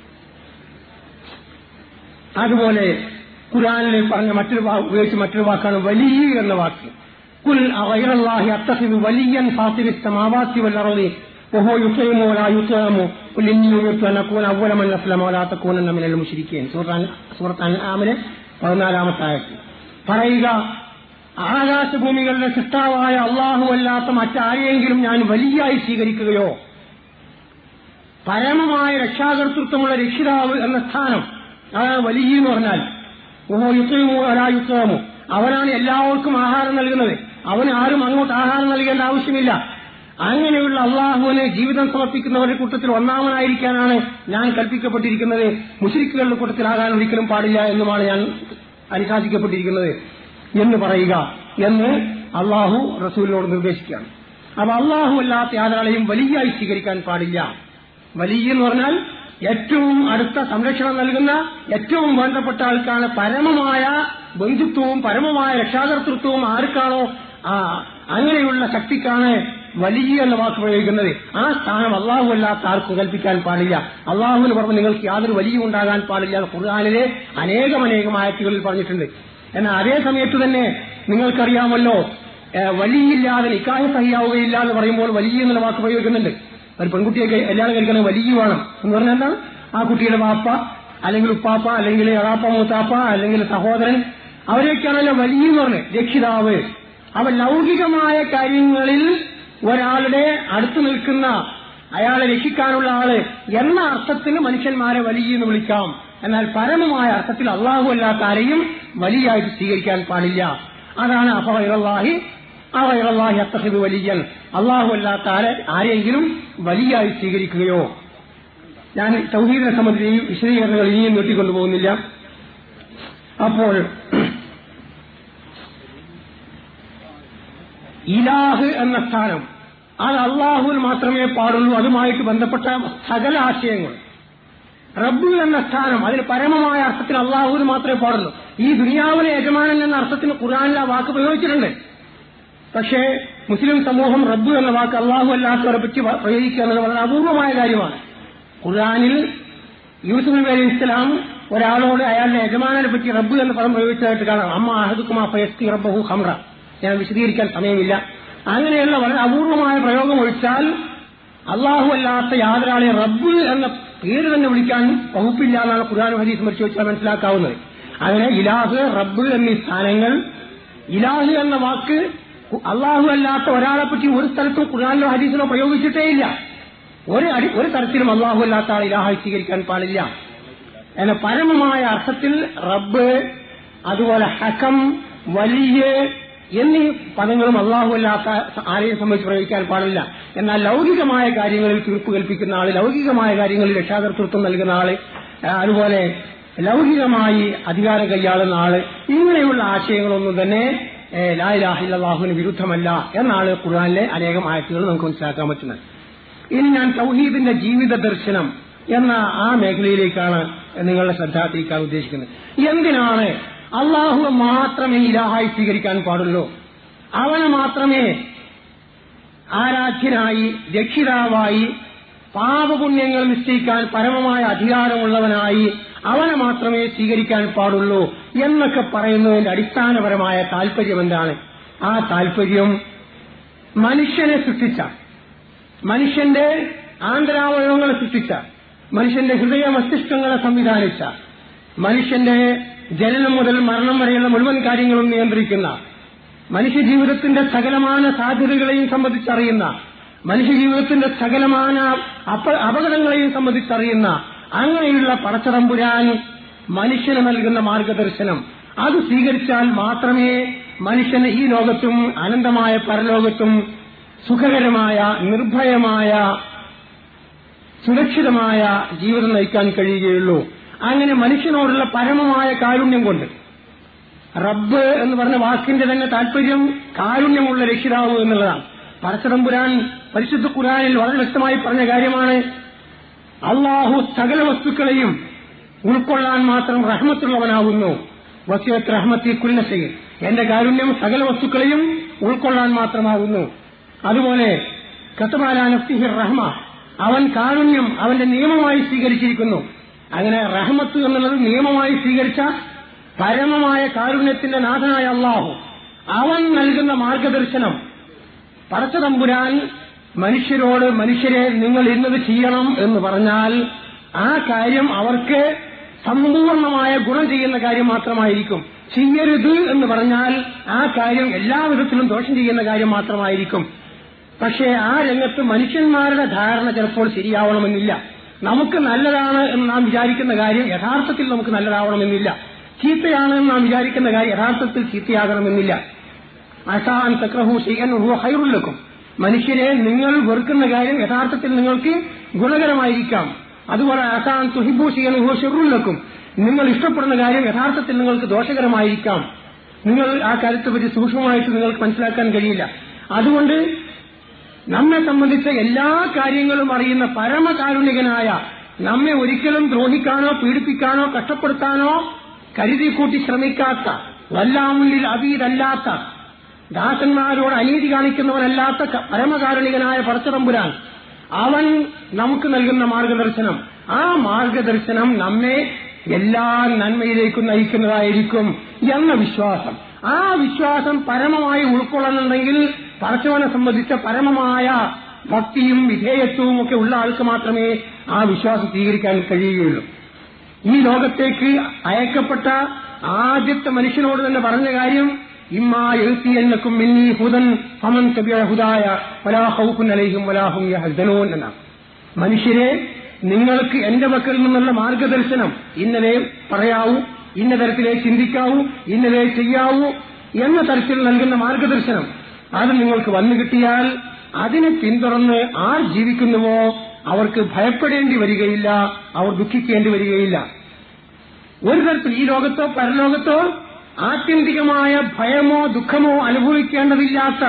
അതുപോലെ ഖുർആനിൽ പറഞ്ഞ മറ്റൊരു വാ- ഉപയോഗിച്ച മറ്റൊരു വാക്കാണ് വലിയ എന്ന വാക്ക് കുൽ അഗൈറല്ലാഹി അത്തഖിദു വലിയൻ ഫാത്തിരി السماوات والارض وهو يطعم ولا يطعم قل اني امرت ان اكون اول من اسلم ولا تكونن من المشركين സൂറത്ത് അൻആമിലെ പതിനാലാമത്തെ ആയത്ത് പറയുക ആകാശഭൂമികളുടെ സൃഷ്ടാവായ അള്ളാഹു അല്ലാത്ത മറ്റാരെയെങ്കിലും ഞാൻ വലിയായി സ്വീകരിക്കുകയോ പരമമായ രക്ഷാകർത്തൃത്വമുള്ള രക്ഷിതാവ് എന്ന സ്ഥാനം അതാണ് വലിയ എന്ന് പറഞ്ഞാൽ ഓഹോ യുദ്ധമോ അലാ യുദ്ധമോ അവനാണ് എല്ലാവർക്കും ആഹാരം നൽകുന്നത് അവന് ആരും അങ്ങോട്ട് ആഹാരം നൽകേണ്ട ആവശ്യമില്ല അങ്ങനെയുള്ള അള്ളാഹുവിന് ജീവിതം സമർപ്പിക്കുന്നവരുടെ കൂട്ടത്തിൽ ഒന്നാമനായിരിക്കാനാണ് ഞാൻ കൽപ്പിക്കപ്പെട്ടിരിക്കുന്നത് മുസ്ലിക്കുകളുടെ കൂട്ടത്തിലാകാൻ ഒരിക്കലും പാടില്ല എന്നുമാണ് ഞാൻ അനുശാസിക്കപ്പെട്ടിരിക്കുന്നത് എന്ന് പറയുക എന്ന് അള്ളാഹു റസൂലിനോട് നിർദ്ദേശിക്കുകയാണ് അപ്പൊ അള്ളാഹു അല്ലാത്ത യാതൊരാളെയും വലിയായി സ്വീകരിക്കാൻ പാടില്ല വലിയ എന്ന് പറഞ്ഞാൽ ഏറ്റവും അടുത്ത സംരക്ഷണം നൽകുന്ന ഏറ്റവും വേണ്ടപ്പെട്ട ആൾക്കാണ് പരമമായ ബന്ധുത്വവും പരമമായ രക്ഷാകർത്തൃത്വവും ആർക്കാണോ ആ അങ്ങനെയുള്ള ശക്തിക്കാണ് വലിയ എന്ന വാക്ക് പ്രയോഗിക്കുന്നത് ആ സ്ഥാനം അള്ളാഹു അല്ലാത്ത ആർക്കും കൽപ്പിക്കാൻ പാടില്ല അള്ളാഹുവിന് പറഞ്ഞ് നിങ്ങൾക്ക് യാതൊരു വലിയ ഉണ്ടാകാൻ പാടില്ല എന്ന് ഖുർആാനിലെ അനേകം അനേകം ആയത്തുകളിൽ പറഞ്ഞിട്ടുണ്ട് എന്നാൽ അതേ സമയത്ത് തന്നെ നിങ്ങൾക്കറിയാമല്ലോ ഏഹ് വലിയില്ലാതെ നിക്കാഹ് സഹിയാവുകയില്ല എന്ന് പറയുമ്പോൾ വലിയ എന്നുള്ള വാക്ക് പ്രയോഗിക്കുന്നുണ്ട് ഒരു പെൺകുട്ടിയൊക്കെ എല്ലാവരും കഴിക്കണം വലിയ വേണം എന്ന് പറഞ്ഞാൽ എന്താണ് ആ കുട്ടിയുടെ വാപ്പ അല്ലെങ്കിൽ ഉപ്പാപ്പ അല്ലെങ്കിൽ എളാപ്പ മൂത്താപ്പ അല്ലെങ്കിൽ സഹോദരൻ അവരെയൊക്കെയാണല്ലോ വലിയ എന്ന് പറഞ്ഞത് രക്ഷിതാവ് അവ ലൗകികമായ കാര്യങ്ങളിൽ ഒരാളുടെ അടുത്ത് നിൽക്കുന്ന അയാളെ രക്ഷിക്കാനുള്ള ആള് എന്ന അർത്ഥത്തിൽ മനുഷ്യന്മാരെ വലിയ എന്ന് വിളിക്കാം എന്നാൽ പരമമായ അർത്ഥത്തിൽ അള്ളാഹു അല്ലാത്ത ആരെയും വലിയായിട്ട് സ്വീകരിക്കാൻ പാടില്ല അതാണ് അഫഹി അവഹി അത്തഹിദ് വലിയൻ അള്ളാഹു അല്ലാത്ത ആരെ ആരെയെങ്കിലും വലിയായി സ്വീകരിക്കുകയോ ഞാൻ തൗഹീദിനെ സംബന്ധിച്ച് ഈ വിശദീകരണങ്ങൾ ഇനിയും നീട്ടിക്കൊണ്ടുപോകുന്നില്ല അപ്പോൾ ഇലാഹ് എന്ന സ്ഥാനം അത് അള്ളാഹുവിൽ മാത്രമേ പാടുള്ളൂ അതുമായിട്ട് ബന്ധപ്പെട്ട സകല ആശയങ്ങൾ റബ്ബ് എന്ന സ്ഥാനം അതിന് പരമമായ അർത്ഥത്തിൽ അള്ളാഹുവിന് മാത്രമേ പാടുള്ളൂ ഈ ദുനിയാവിലെ യജമാനൻ എന്ന അർത്ഥത്തിന് ഖുർആാനിൽ ആ വാക്ക് പ്രയോഗിച്ചിട്ടുണ്ട് പക്ഷേ മുസ്ലിം സമൂഹം റബ്ബ് എന്ന വാക്ക് അള്ളാഹു അല്ലാത്തവരെ പറ്റി പ- പ്രയോഗിക്കുക എന്നത് വളരെ അപൂർവമായ കാര്യമാണ് ഖുർആാനിൽ യൂസുഫ് നബി അലൈഹി ഇസ്ലാം ഒരാളോട് അയാളുടെ യജമാനനെ പറ്റി റബ്ബ് എന്ന പദം പ്രയോഗിച്ചതായിട്ട് കാണാം അമ്മ അഹദുക്കുമാ ഫയസ്തി റബ്ബഹു ഹംറ ഞാൻ വിശദീകരിക്കാൻ സമയമില്ല അങ്ങനെയുള്ള വളരെ അപൂർവമായ പ്രയോഗം ഒഴിച്ചാൽ അള്ളാഹു അല്ലാത്ത യാതൊരാളെ റബ്ബ് എന്ന പേര് തന്നെ വിളിക്കാൻ വകുപ്പില്ല എന്നാണ് ഖുർആൻ ഹദീസ് പരിശോധിച്ചാൽ മനസ്സിലാക്കാവുന്നത് അങ്ങനെ ഇലാഹ് റബ്ബ് എന്നീ സ്ഥാനങ്ങൾ ഇലാഹ് എന്ന വാക്ക് അള്ളാഹു അല്ലാത്ത ഒരാളെ പറ്റി ഒരു സ്ഥലത്തും ഖുർആാനിലോ ഹദീസിലോ പ്രയോഗിച്ചിട്ടേയില്ല ഒരു അടി ഒരു തരത്തിലും അള്ളാഹു അല്ലാത്ത ആൾ ഇലാഹായി സ്വീകരിക്കാൻ പാടില്ല എന്ന പരമമായ അർത്ഥത്തിൽ റബ്ബ് അതുപോലെ ഹകം വലിയ എന്നീ പദങ്ങളും അള്ളാഹു അല്ലാത്ത ആരെയും സംബന്ധിച്ച് പ്രയോഗിക്കാൻ പാടില്ല എന്നാൽ ലൗകികമായ കാര്യങ്ങളിൽ തീർപ്പ് കൽപ്പിക്കുന്ന ആള് ലൗകികമായ കാര്യങ്ങളിൽ രക്ഷാകർതൃത്വം നൽകുന്ന ആള് ആ, അതുപോലെ ലൗകികമായി അധികാരം കൈയാളുന്ന ആള് ഇങ്ങനെയുള്ള ആശയങ്ങളൊന്നും തന്നെ ഏ, ലാ ഇലാഹ ഇല്ലല്ലാഹുവിന് വിരുദ്ധമല്ല എന്നാണ് ഖുർആനിലെ അനേകം ആയത്തുകൾ നമുക്ക് മനസ്സിലാക്കാൻ പറ്റുന്നത് ഇനി ഞാൻ തൗഹീദിന്റെ ജീവിത ദർശനം എന്ന ആ മേഖലയിലേക്കാണ് നിങ്ങളുടെ ശ്രദ്ധ തിരിക്കാൻ ഉദ്ദേശിക്കുന്നത് എന്തിനാണ് അള്ളാഹു മാത്രമേ ഇലാഹായി സ്വീകരിക്കാൻ പാടുള്ളൂ അവനെ മാത്രമേ ആരാധ്യനായി രക്ഷിതാവായി പാപപുണ്യങ്ങൾ നിശ്ചയിക്കാൻ പരമമായ അധികാരമുള്ളവനായി അവനെ മാത്രമേ സ്വീകരിക്കാൻ പാടുള്ളൂ എന്നൊക്കെ പറയുന്നതിന്റെ അടിസ്ഥാനപരമായ താല്പര്യം എന്താണ് ആ താല്പര്യം മനുഷ്യനെ സൃഷ്ടിച്ച മനുഷ്യന്റെ ആന്തരാവയവങ്ങളെ സൃഷ്ടിച്ച മനുഷ്യന്റെ ഹൃദയ മസ്തിഷ്കങ്ങളെ സംവിധാനിച്ച മനുഷ്യന്റെ ജനനം മുതൽ മരണം വരെയുള്ള മുഴുവൻ കാര്യങ്ങളും നിയന്ത്രിക്കുന്ന മനുഷ്യജീവിതത്തിന്റെ സകലമാന സാധ്യതകളെയും സംബന്ധിച്ചറിയുന്ന മനുഷ്യജീവിതത്തിന്റെ സകലമാന അപ- അപകടങ്ങളെയും സംബന്ധിച്ചറിയുന്ന അങ്ങനെയുള്ള പടച്ചതമ്പുരാൻ മനുഷ്യന് നൽകുന്ന മാർഗദർശനം അത് സ്വീകരിച്ചാൽ മാത്രമേ മനുഷ്യന് ഈ ലോകത്തും അനന്തമായ പരലോകത്തും സുഖകരമായ നിർഭയമായ സുരക്ഷിതമായ ജീവിതം നയിക്കാൻ കഴിയുകയുള്ളൂ അങ്ങനെ മനുഷ്യനോടുള്ള പരമമായ കാരുണ്യം കൊണ്ട് റബ്ബ് എന്ന് പറഞ്ഞ വാക്കിന്റെ തന്നെ താല്പര്യം കാരുണ്യമുള്ള രക്ഷിതാവ് എന്നുള്ളതാണ് പരശുതമ്പുരാൻ പരിശുദ്ധ ഖുരാനിൽ വളരെ വ്യക്തമായി പറഞ്ഞ കാര്യമാണ് അള്ളാഹു സകല വസ്തുക്കളെയും ഉൾക്കൊള്ളാൻ മാത്രം റഹ്മത്തുള്ളവനാകുന്നു വസിയത്ത് റഹ്മത്തി കുല്ലസയിൽ എന്റെ കാരുണ്യം സകല വസ്തുക്കളെയും ഉൾക്കൊള്ളാൻ മാത്രമാകുന്നു അതുപോലെ കത്തുമാലാനഫ്തിഹിർ റഹ്മ അവൻ കാരുണ്യം അവന്റെ നിയമമായി സ്വീകരിച്ചിരിക്കുന്നു അങ്ങനെ റഹ്മത്ത് എന്നുള്ളത് നിയമമായി സ്വീകരിച്ച പരമമായ കാരുണ്യത്തിന്റെ നാഥനായ അള്ളാഹു അവൻ നൽകുന്ന മാർഗദർശനം പടച്ചതമ്പുരാൻ മനുഷ്യരോട് മനുഷ്യരെ നിങ്ങൾ ഇന്നത് ചെയ്യണം എന്ന് പറഞ്ഞാൽ ആ കാര്യം അവർക്ക് സമ്പൂർണമായ ഗുണം ചെയ്യുന്ന കാര്യം മാത്രമായിരിക്കും ചെയ്യരുത് എന്ന് പറഞ്ഞാൽ ആ കാര്യം എല്ലാവിധത്തിലും ദോഷം ചെയ്യുന്ന കാര്യം മാത്രമായിരിക്കും പക്ഷേ ആ രംഗത്ത് മനുഷ്യന്മാരുടെ ധാരണ ചിലപ്പോൾ ശരിയാവണമെന്നില്ല നമുക്ക് നല്ലതാണ് എന്ന് നാം വിചാരിക്കുന്ന കാര്യം യഥാർത്ഥത്തിൽ നമുക്ക് നല്ലതാവണമെന്നില്ല ചീത്തയാണ് എന്ന് നാം വിചാരിക്കുന്ന കാര്യം യഥാർത്ഥത്തിൽ ചീത്തയാകണമെന്നില്ല അസാൻ തക്രഹു ചെയ്യാൻ ഹൈറുല്ലക്കും മനുഷ്യരെ നിങ്ങൾ വെറുക്കുന്ന കാര്യം യഥാർത്ഥത്തിൽ നിങ്ങൾക്ക് ഗുണകരമായിരിക്കാം അതുപോലെ അസാൻ തുഹിബു ചെയ്യാൻ ഷെറുല്ലക്കും നിങ്ങൾ ഇഷ്ടപ്പെടുന്ന കാര്യം യഥാർത്ഥത്തിൽ നിങ്ങൾക്ക് ദോഷകരമായിരിക്കാം നിങ്ങൾ ആ കാര്യത്തെ പറ്റി സൂക്ഷ്മമായിട്ട് നിങ്ങൾക്ക് മനസ്സിലാക്കാൻ കഴിയില്ല അതുകൊണ്ട് നമ്മെ സംബന്ധിച്ച എല്ലാ കാര്യങ്ങളും അറിയുന്ന പരമകാരുണികനായ നമ്മെ ഒരിക്കലും ദ്രോഹിക്കാനോ പീഡിപ്പിക്കാനോ കഷ്ടപ്പെടുത്താനോ കരുതി കൂട്ടി ശ്രമിക്കാത്ത വല്ലാമുള്ളിൽ അതീതല്ലാത്ത ദാസന്മാരോട് അനീതി കാണിക്കുന്നവനല്ലാത്ത ക- പരമകാരുണികനായ പടച്ചതമ്പുരാൻ അവൻ നമുക്ക് നൽകുന്ന മാർഗദർശനം ആ മാർഗദർശനം നമ്മെ എല്ലാ നന്മയിലേക്കും നയിക്കുന്നതായിരിക്കും എന്ന വിശ്വാസം ആ വിശ്വാസം പരമമായി ഉൾക്കൊള്ളണമെങ്കിൽ പടച്ചവനെ സംബന്ധിച്ച പരമമായ ഭക്തിയും വിധേയത്വവും ഒക്കെ ഉള്ള ആൾക്ക് മാത്രമേ ആ വിശ്വാസം സ്വീകരിക്കാൻ കഴിയുകയുള്ളൂ ഈ ലോകത്തേക്ക് അയക്കപ്പെട്ട ആദ്യത്തെ മനുഷ്യനോട് തന്നെ പറഞ്ഞ കാര്യം ഇമ്മാ എഴുത്തിയന്നക്കും മിന്നി ഹുദൻ ഫമൻ തബിയ ഹുദായ വലാ ഹൗഫുൻ അലൈഹിം വലാഹും യഹ്സനൂൻ എന്നാണ് മനുഷ്യരെ നിങ്ങൾക്ക് എന്റെ മക്കളിൽ നിന്നുള്ള മാർഗദർശനം ഇന്നലെ പറയാവൂ ഇന്ന തരത്തിലേ ചിന്തിക്കാവൂ ഇന്നലെ ചെയ്യാവൂ എന്ന തരത്തിൽ നൽകുന്ന മാർഗദർശനം അത് നിങ്ങൾക്ക് വന്നു കിട്ടിയാൽ അതിനെ പിന്തുടർന്ന് ആർ ജീവിക്കുന്നുവോ അവർക്ക് ഭയപ്പെടേണ്ടി വരികയില്ല അവർ ദുഃഖിക്കേണ്ടി വരികയില്ല ഒരു തരത്തിൽ ഈ ലോകത്തോ പരലോകത്തോ ആത്യന്തികമായ ഭയമോ ദുഃഖമോ അനുഭവിക്കേണ്ടതില്ലാത്ത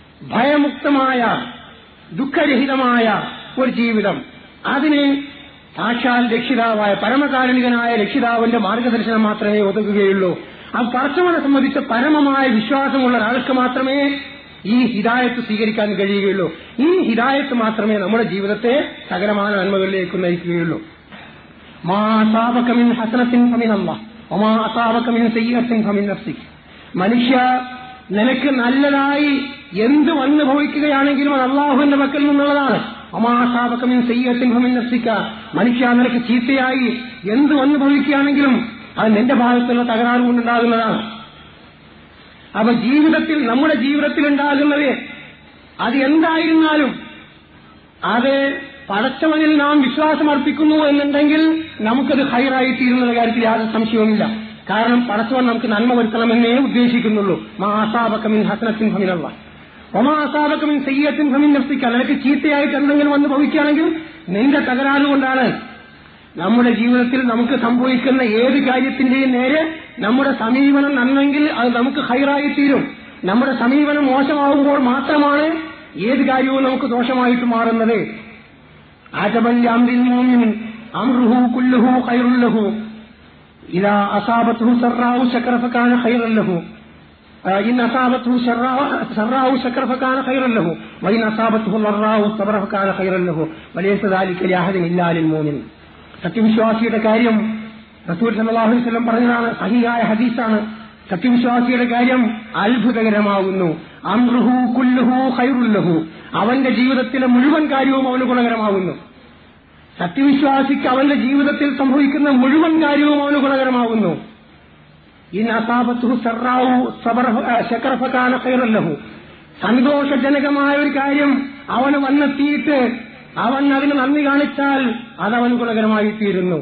ഭയമുക്തമായ ദുഃഖരഹിതമായ ഒരു ജീവിതം അതിന് സാക്ഷാൽ രക്ഷിതാവായ പരമകാരുണികനായ രക്ഷിതാവിന്റെ മാർഗദർശനം മാത്രമേ ഒതുക്കുകയുള്ളൂ ആ പടച്ചവനെ സംബന്ധിച്ച പരമമായ വിശ്വാസമുള്ള ഒരാൾക്ക് മാത്രമേ ഈ ഹിദായത്ത് സ്വീകരിക്കാൻ കഴിയുകയുള്ളൂ ഈ ഹിദായത്ത് മാത്രമേ നമ്മുടെ ജീവിതത്തെ സകലമായ നന്മകളിലേക്ക് നയിക്കുകയുള്ളൂ മാ അസാബക മിൻ ഹസനത്തിൻ ഫമിൻ അല്ലാഹ് വമാ അസാബക മിൻ സയ്യിഅത്തിൻ ഫമിൻ നഫ്സിക് മനുഷ്യ നിനക്ക് നല്ലതായി എന്ത് വന്നു ഭവിക്കുകയാണെങ്കിലും അത് അള്ളാഹുവിന്റെ മക്കൾ നിന്നുള്ളതാണ് ഒമാസാപക്കമിൻ സയ്യത്തിൻ ഫമിൻ നഫ്സിക്ക മനുഷ്യ നിനക്ക് ചീത്തയായി എന്ത് വന്നു ഭവിക്കുകയാണെങ്കിലും അത് നിന്റെ ഭാഗത്തുള്ള തകരാറ് കൊണ്ടുണ്ടാകുന്നതാണ് അപ്പൊ ജീവിതത്തിൽ നമ്മുടെ ജീവിതത്തിൽ ഉണ്ടാകുന്നത് അത് എന്തായിരുന്നാലും അത് പടച്ചവനിൽ നാം വിശ്വാസം അർപ്പിക്കുന്നു എന്നുണ്ടെങ്കിൽ നമുക്കത് ഹൈറായി തീരുന്ന കാര്യത്തിൽ യാതൊരു സംശയവുമില്ല കാരണം പടച്ചവൻ നമുക്ക് നന്മ വരുത്തണമെന്നേ ഉദ്ദേശിക്കുന്നുള്ളൂ മാ അസാബക്കമിൻ ഹസനത്തിൻ ഫമിനല്ല ഒമാ അസാബക്കമിൻ സയ്യത്തിൻ ഫമിൻ നഫ്സിക്ക നിനക്ക് ചീത്തയായിട്ട് എന്തെങ്കിലും വന്ന് ഭവിക്കുകയാണെങ്കിൽ നിന്റെ തകരാറ് കൊണ്ടാണ് നമ്മുടെ ജീവിതത്തിൽ നമുക്ക് സംഭവിക്കുന്ന ഏത് കാര്യത്തിന്റെയും നേരെ നമ്മുടെ സമീപനം നന്നെങ്കിൽ അത് നമുക്ക് ഹൈറായി തീരും നമ്മുടെ സമീപനം മോശമാകുമ്പോൾ മാത്രമാണ് ഏത് കാര്യവും നമുക്ക് ദോഷമായിട്ട് മാറുന്നത് ആജബൽ അംറിൽ മുഅ്മിൻ അംറുഹു കുല്ലുഹു ഖൈറുൽ ലഹു إذا أصابته سراء شكر فكان خيرا له إن أصابته سراء سراء شكر فكان خيرا له وإن أصابته ضراء صبر فكان خيرا له وليس ذلك لأحد إلا للمؤمن സത്യവിശ്വാസിയുടെ കാര്യം റസൂൽ സല്ലല്ലാഹു അലൈഹി വസല്ലം പറഞ്ഞതാണ് സഹിയായ ഹദീസാണ് സത്യവിശ്വാസിയുടെ കാര്യം അത്ഭുതകരമാകുന്നു അംറുഹു കുല്ലുഹു ഖൈറുല്ലഹു അവന്റെ ജീവിതത്തിലെ മുഴുവൻ കാര്യവും അവന് ഗുണകരമാകുന്നു സത്യവിശ്വാസിക്ക് അവന്റെ ജീവിതത്തിൽ സംഭവിക്കുന്ന മുഴുവൻ കാര്യവും അവന് ഗുണകരമാകുന്നു ഇൻ അസാബത്തു സറാവു ശക്രഫക്കാന ഖൈറല്ലഹു സന്തോഷജനകമായ ഒരു കാര്യം അവന് വന്നെത്തിയിട്ട് അവൻ അതിന് നന്ദി കാണിച്ചാൽ അതവന് ഗുണകരമായി തീരുന്നു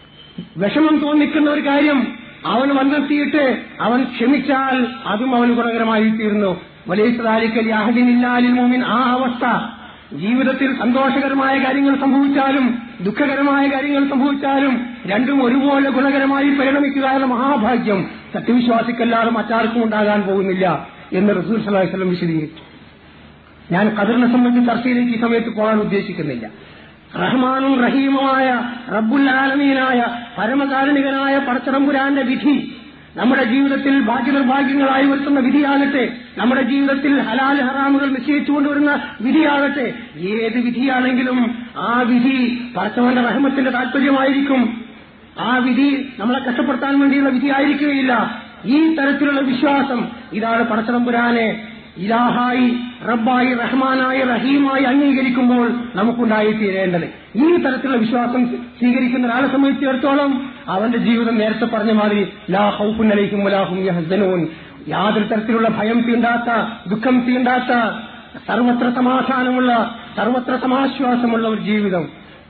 വിഷമം തോന്നിക്കുന്ന ഒരു കാര്യം അവൻ വന്നെത്തിയിട്ട് അവൻ ക്ഷമിച്ചാൽ അതും അവന് ഗുണകരമായി തീരുന്നു വലിയ അഹദിനില്ലാലിൽ മോമിൻ ആ അവസ്ഥ ജീവിതത്തിൽ സന്തോഷകരമായ കാര്യങ്ങൾ സംഭവിച്ചാലും ദുഃഖകരമായ കാര്യങ്ങൾ സംഭവിച്ചാലും രണ്ടും ഒരുപോലെ ഗുണകരമായി പരിണമിക്കുക എന്ന മഹാഭാഗ്യം സത്യവിശ്വാസിക്കല്ലാതെ മറ്റാർക്കും ഉണ്ടാകാൻ പോകുന്നില്ല എന്ന് റസൂൽ സലാഹു വസ്ലം വിശദീകരിച്ചു ഞാൻ കതിറിനെ സംബന്ധിച്ച് ചർച്ചയിലേക്ക് ഈ സമയത്ത് പോകാൻ ഉദ്ദേശിക്കുന്നില്ല റഹ്മാനും റഹീമുമായ റബ്ബുൽ ആലമീനായ പരമകാരുണികനായ പടച്ചറമ്പുരാന്റെ വിധി നമ്മുടെ ജീവിതത്തിൽ ഭാഗ്യനിർഭാഗ്യങ്ങളായി വരുത്തുന്ന വിധിയാകട്ടെ നമ്മുടെ ജീവിതത്തിൽ ഹലാൽ ഹറാമുകൾ നിശ്ചയിച്ചു കൊണ്ടുവരുന്ന വിധിയാകട്ടെ ഏത് വിധിയാണെങ്കിലും ആ വിധി പടച്ചവന്റെ റഹമത്തിന്റെ താല്പര്യമായിരിക്കും ആ വിധി നമ്മളെ കഷ്ടപ്പെടുത്താൻ വേണ്ടിയുള്ള വിധിയായിരിക്കുകയില്ല ഈ തരത്തിലുള്ള വിശ്വാസം ഇതാണ് പടച്ചതമ്പുരാനെ ഇലാഹായി റബ്ബായി റഹ്മാനായി റഹീമായി അംഗീകരിക്കുമ്പോൾ നമുക്കുണ്ടായി തീരേണ്ടത് ഈ തരത്തിലുള്ള വിശ്വാസം സ്വീകരിക്കുന്ന ഒരാളെ സംബന്ധിച്ചിടത്തോളം അവന്റെ ജീവിതം നേരത്തെ പറഞ്ഞ മാതിരി ലാ ഹൗഫുൻ അലൈക്കും വലാഹും യഹ്സനൂൻ യാതൊരു തരത്തിലുള്ള ഭയം തീണ്ടാത്ത ദുഃഖം തീണ്ടാത്ത സർവത്ര സമാധാനമുള്ള സർവത്ര സമാശ്വാസമുള്ള ഒരു ജീവിതം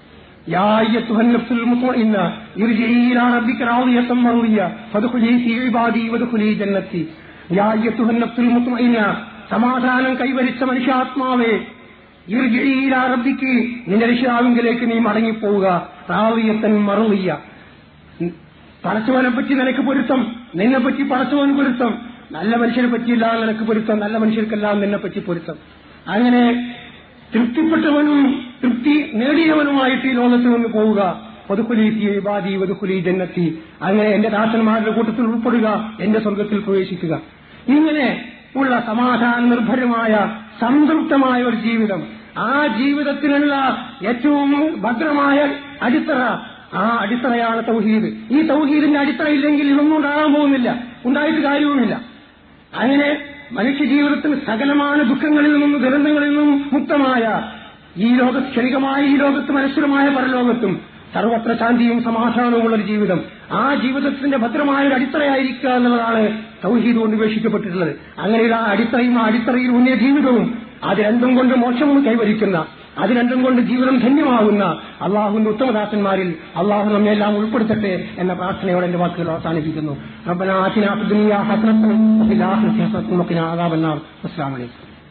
يا أيتها النفس المطمئنة ارجعي إلى ربك راضية مرضية فادخلي في عبادي وادخلي جنتي يا أيتها النفس المطمئنة സമാധാനം കൈവരിച്ച മനുഷ്യാത്മാവേ ഇർജിഇ ഇലാ റബ്ബിക്ക് നിന്റെ രക്ഷിതാവിങ്കിലേക്ക് നീ മടങ്ങിപ്പോവുക റാവിയത്തൻ മറുവിയ പടച്ചവനെ പറ്റി നിനക്ക് പൊരുത്തം നിന്നെ പറ്റി പടച്ചവൻ പൊരുത്തം നല്ല മനുഷ്യനെ പറ്റിയില്ല നിനക്ക് പൊരുത്തം നല്ല മനുഷ്യർക്കെല്ലാം നിന്നെ പറ്റി പൊരുത്തം അങ്ങനെ തൃപ്തിപ്പെട്ടവനും തൃപ്തി നേടിയവനുമായിട്ട് ഈ ലോകത്ത് നിന്ന് പോവുക വധുക്കുലി ബാദി വധുക്കുലി ജന്നത്തി അങ്ങനെ എന്റെ ദാസന്മാരുടെ കൂട്ടത്തിൽ ഉൾപ്പെടുക എന്റെ സ്വർഗത്തിൽ പ്രവേശിക്കുക ഇങ്ങനെ ഉള്ള സമാധാന നിർഭരമായ സംതൃപ്തമായ ഒരു ജീവിതം ആ ജീവിതത്തിനുള്ള ഏറ്റവും ഭദ്രമായ അടിത്തറ ആ അടിത്തറയാണ് തൗഹീദ് ഈ തൗഹീദിന്റെ അടിത്തറ ഇല്ലെങ്കിൽ ഇതൊന്നും ഉണ്ടാകാൻ പോകുന്നില്ല ഉണ്ടായിട്ട് കാര്യവുമില്ല അങ്ങനെ മനുഷ്യ ജീവിതത്തിൽ സകലമായ ദുഃഖങ്ങളിൽ നിന്നും ദുരന്തങ്ങളിൽ നിന്നും മുക്തമായ ഈ ലോക ക്ഷണികമായ ഈ ലോകത്ത് മനുഷ്യരുമായ പരലോകത്തും സർവത്ര ശാന്തിയും സമാധാനവുമുള്ള ഒരു ജീവിതം ആ ജീവിതത്തിന്റെ ഭദ്രമായ ഒരു അടിത്തറയായിരിക്കുക എന്നുള്ളതാണ് തൗഹീദ് കൊണ്ട് ഉപേക്ഷിക്കപ്പെട്ടിട്ടുള്ളത് അങ്ങനെയുള്ള ആ അടിത്തറയും ആ അടിത്തറയിൽ ഉന്നയ ജീവിതവും അത് രണ്ടും കൊണ്ട് മോക്ഷവും കൈവരിക്കുന്ന അത് രണ്ടും കൊണ്ട് ജീവിതം ധന്യമാകുന്ന അള്ളാഹുവിന്റെ ഉത്തമദാസന്മാരിൽ അള്ളാഹു നമ്മെ എല്ലാം ഉൾപ്പെടുത്തട്ടെ എന്ന പ്രാർത്ഥനയോടെ എന്റെ വാക്കുകൾ അവസാനിപ്പിക്കുന്നു റബ്ബന ആതിനാ ഫിദ്ദുനിയ ഹസനത്തും വഫിൽ ആഖിറതി ഹസനത്തും വഖിനാ അദാബന്നാർ അസ്സലാമു അലൈക്കും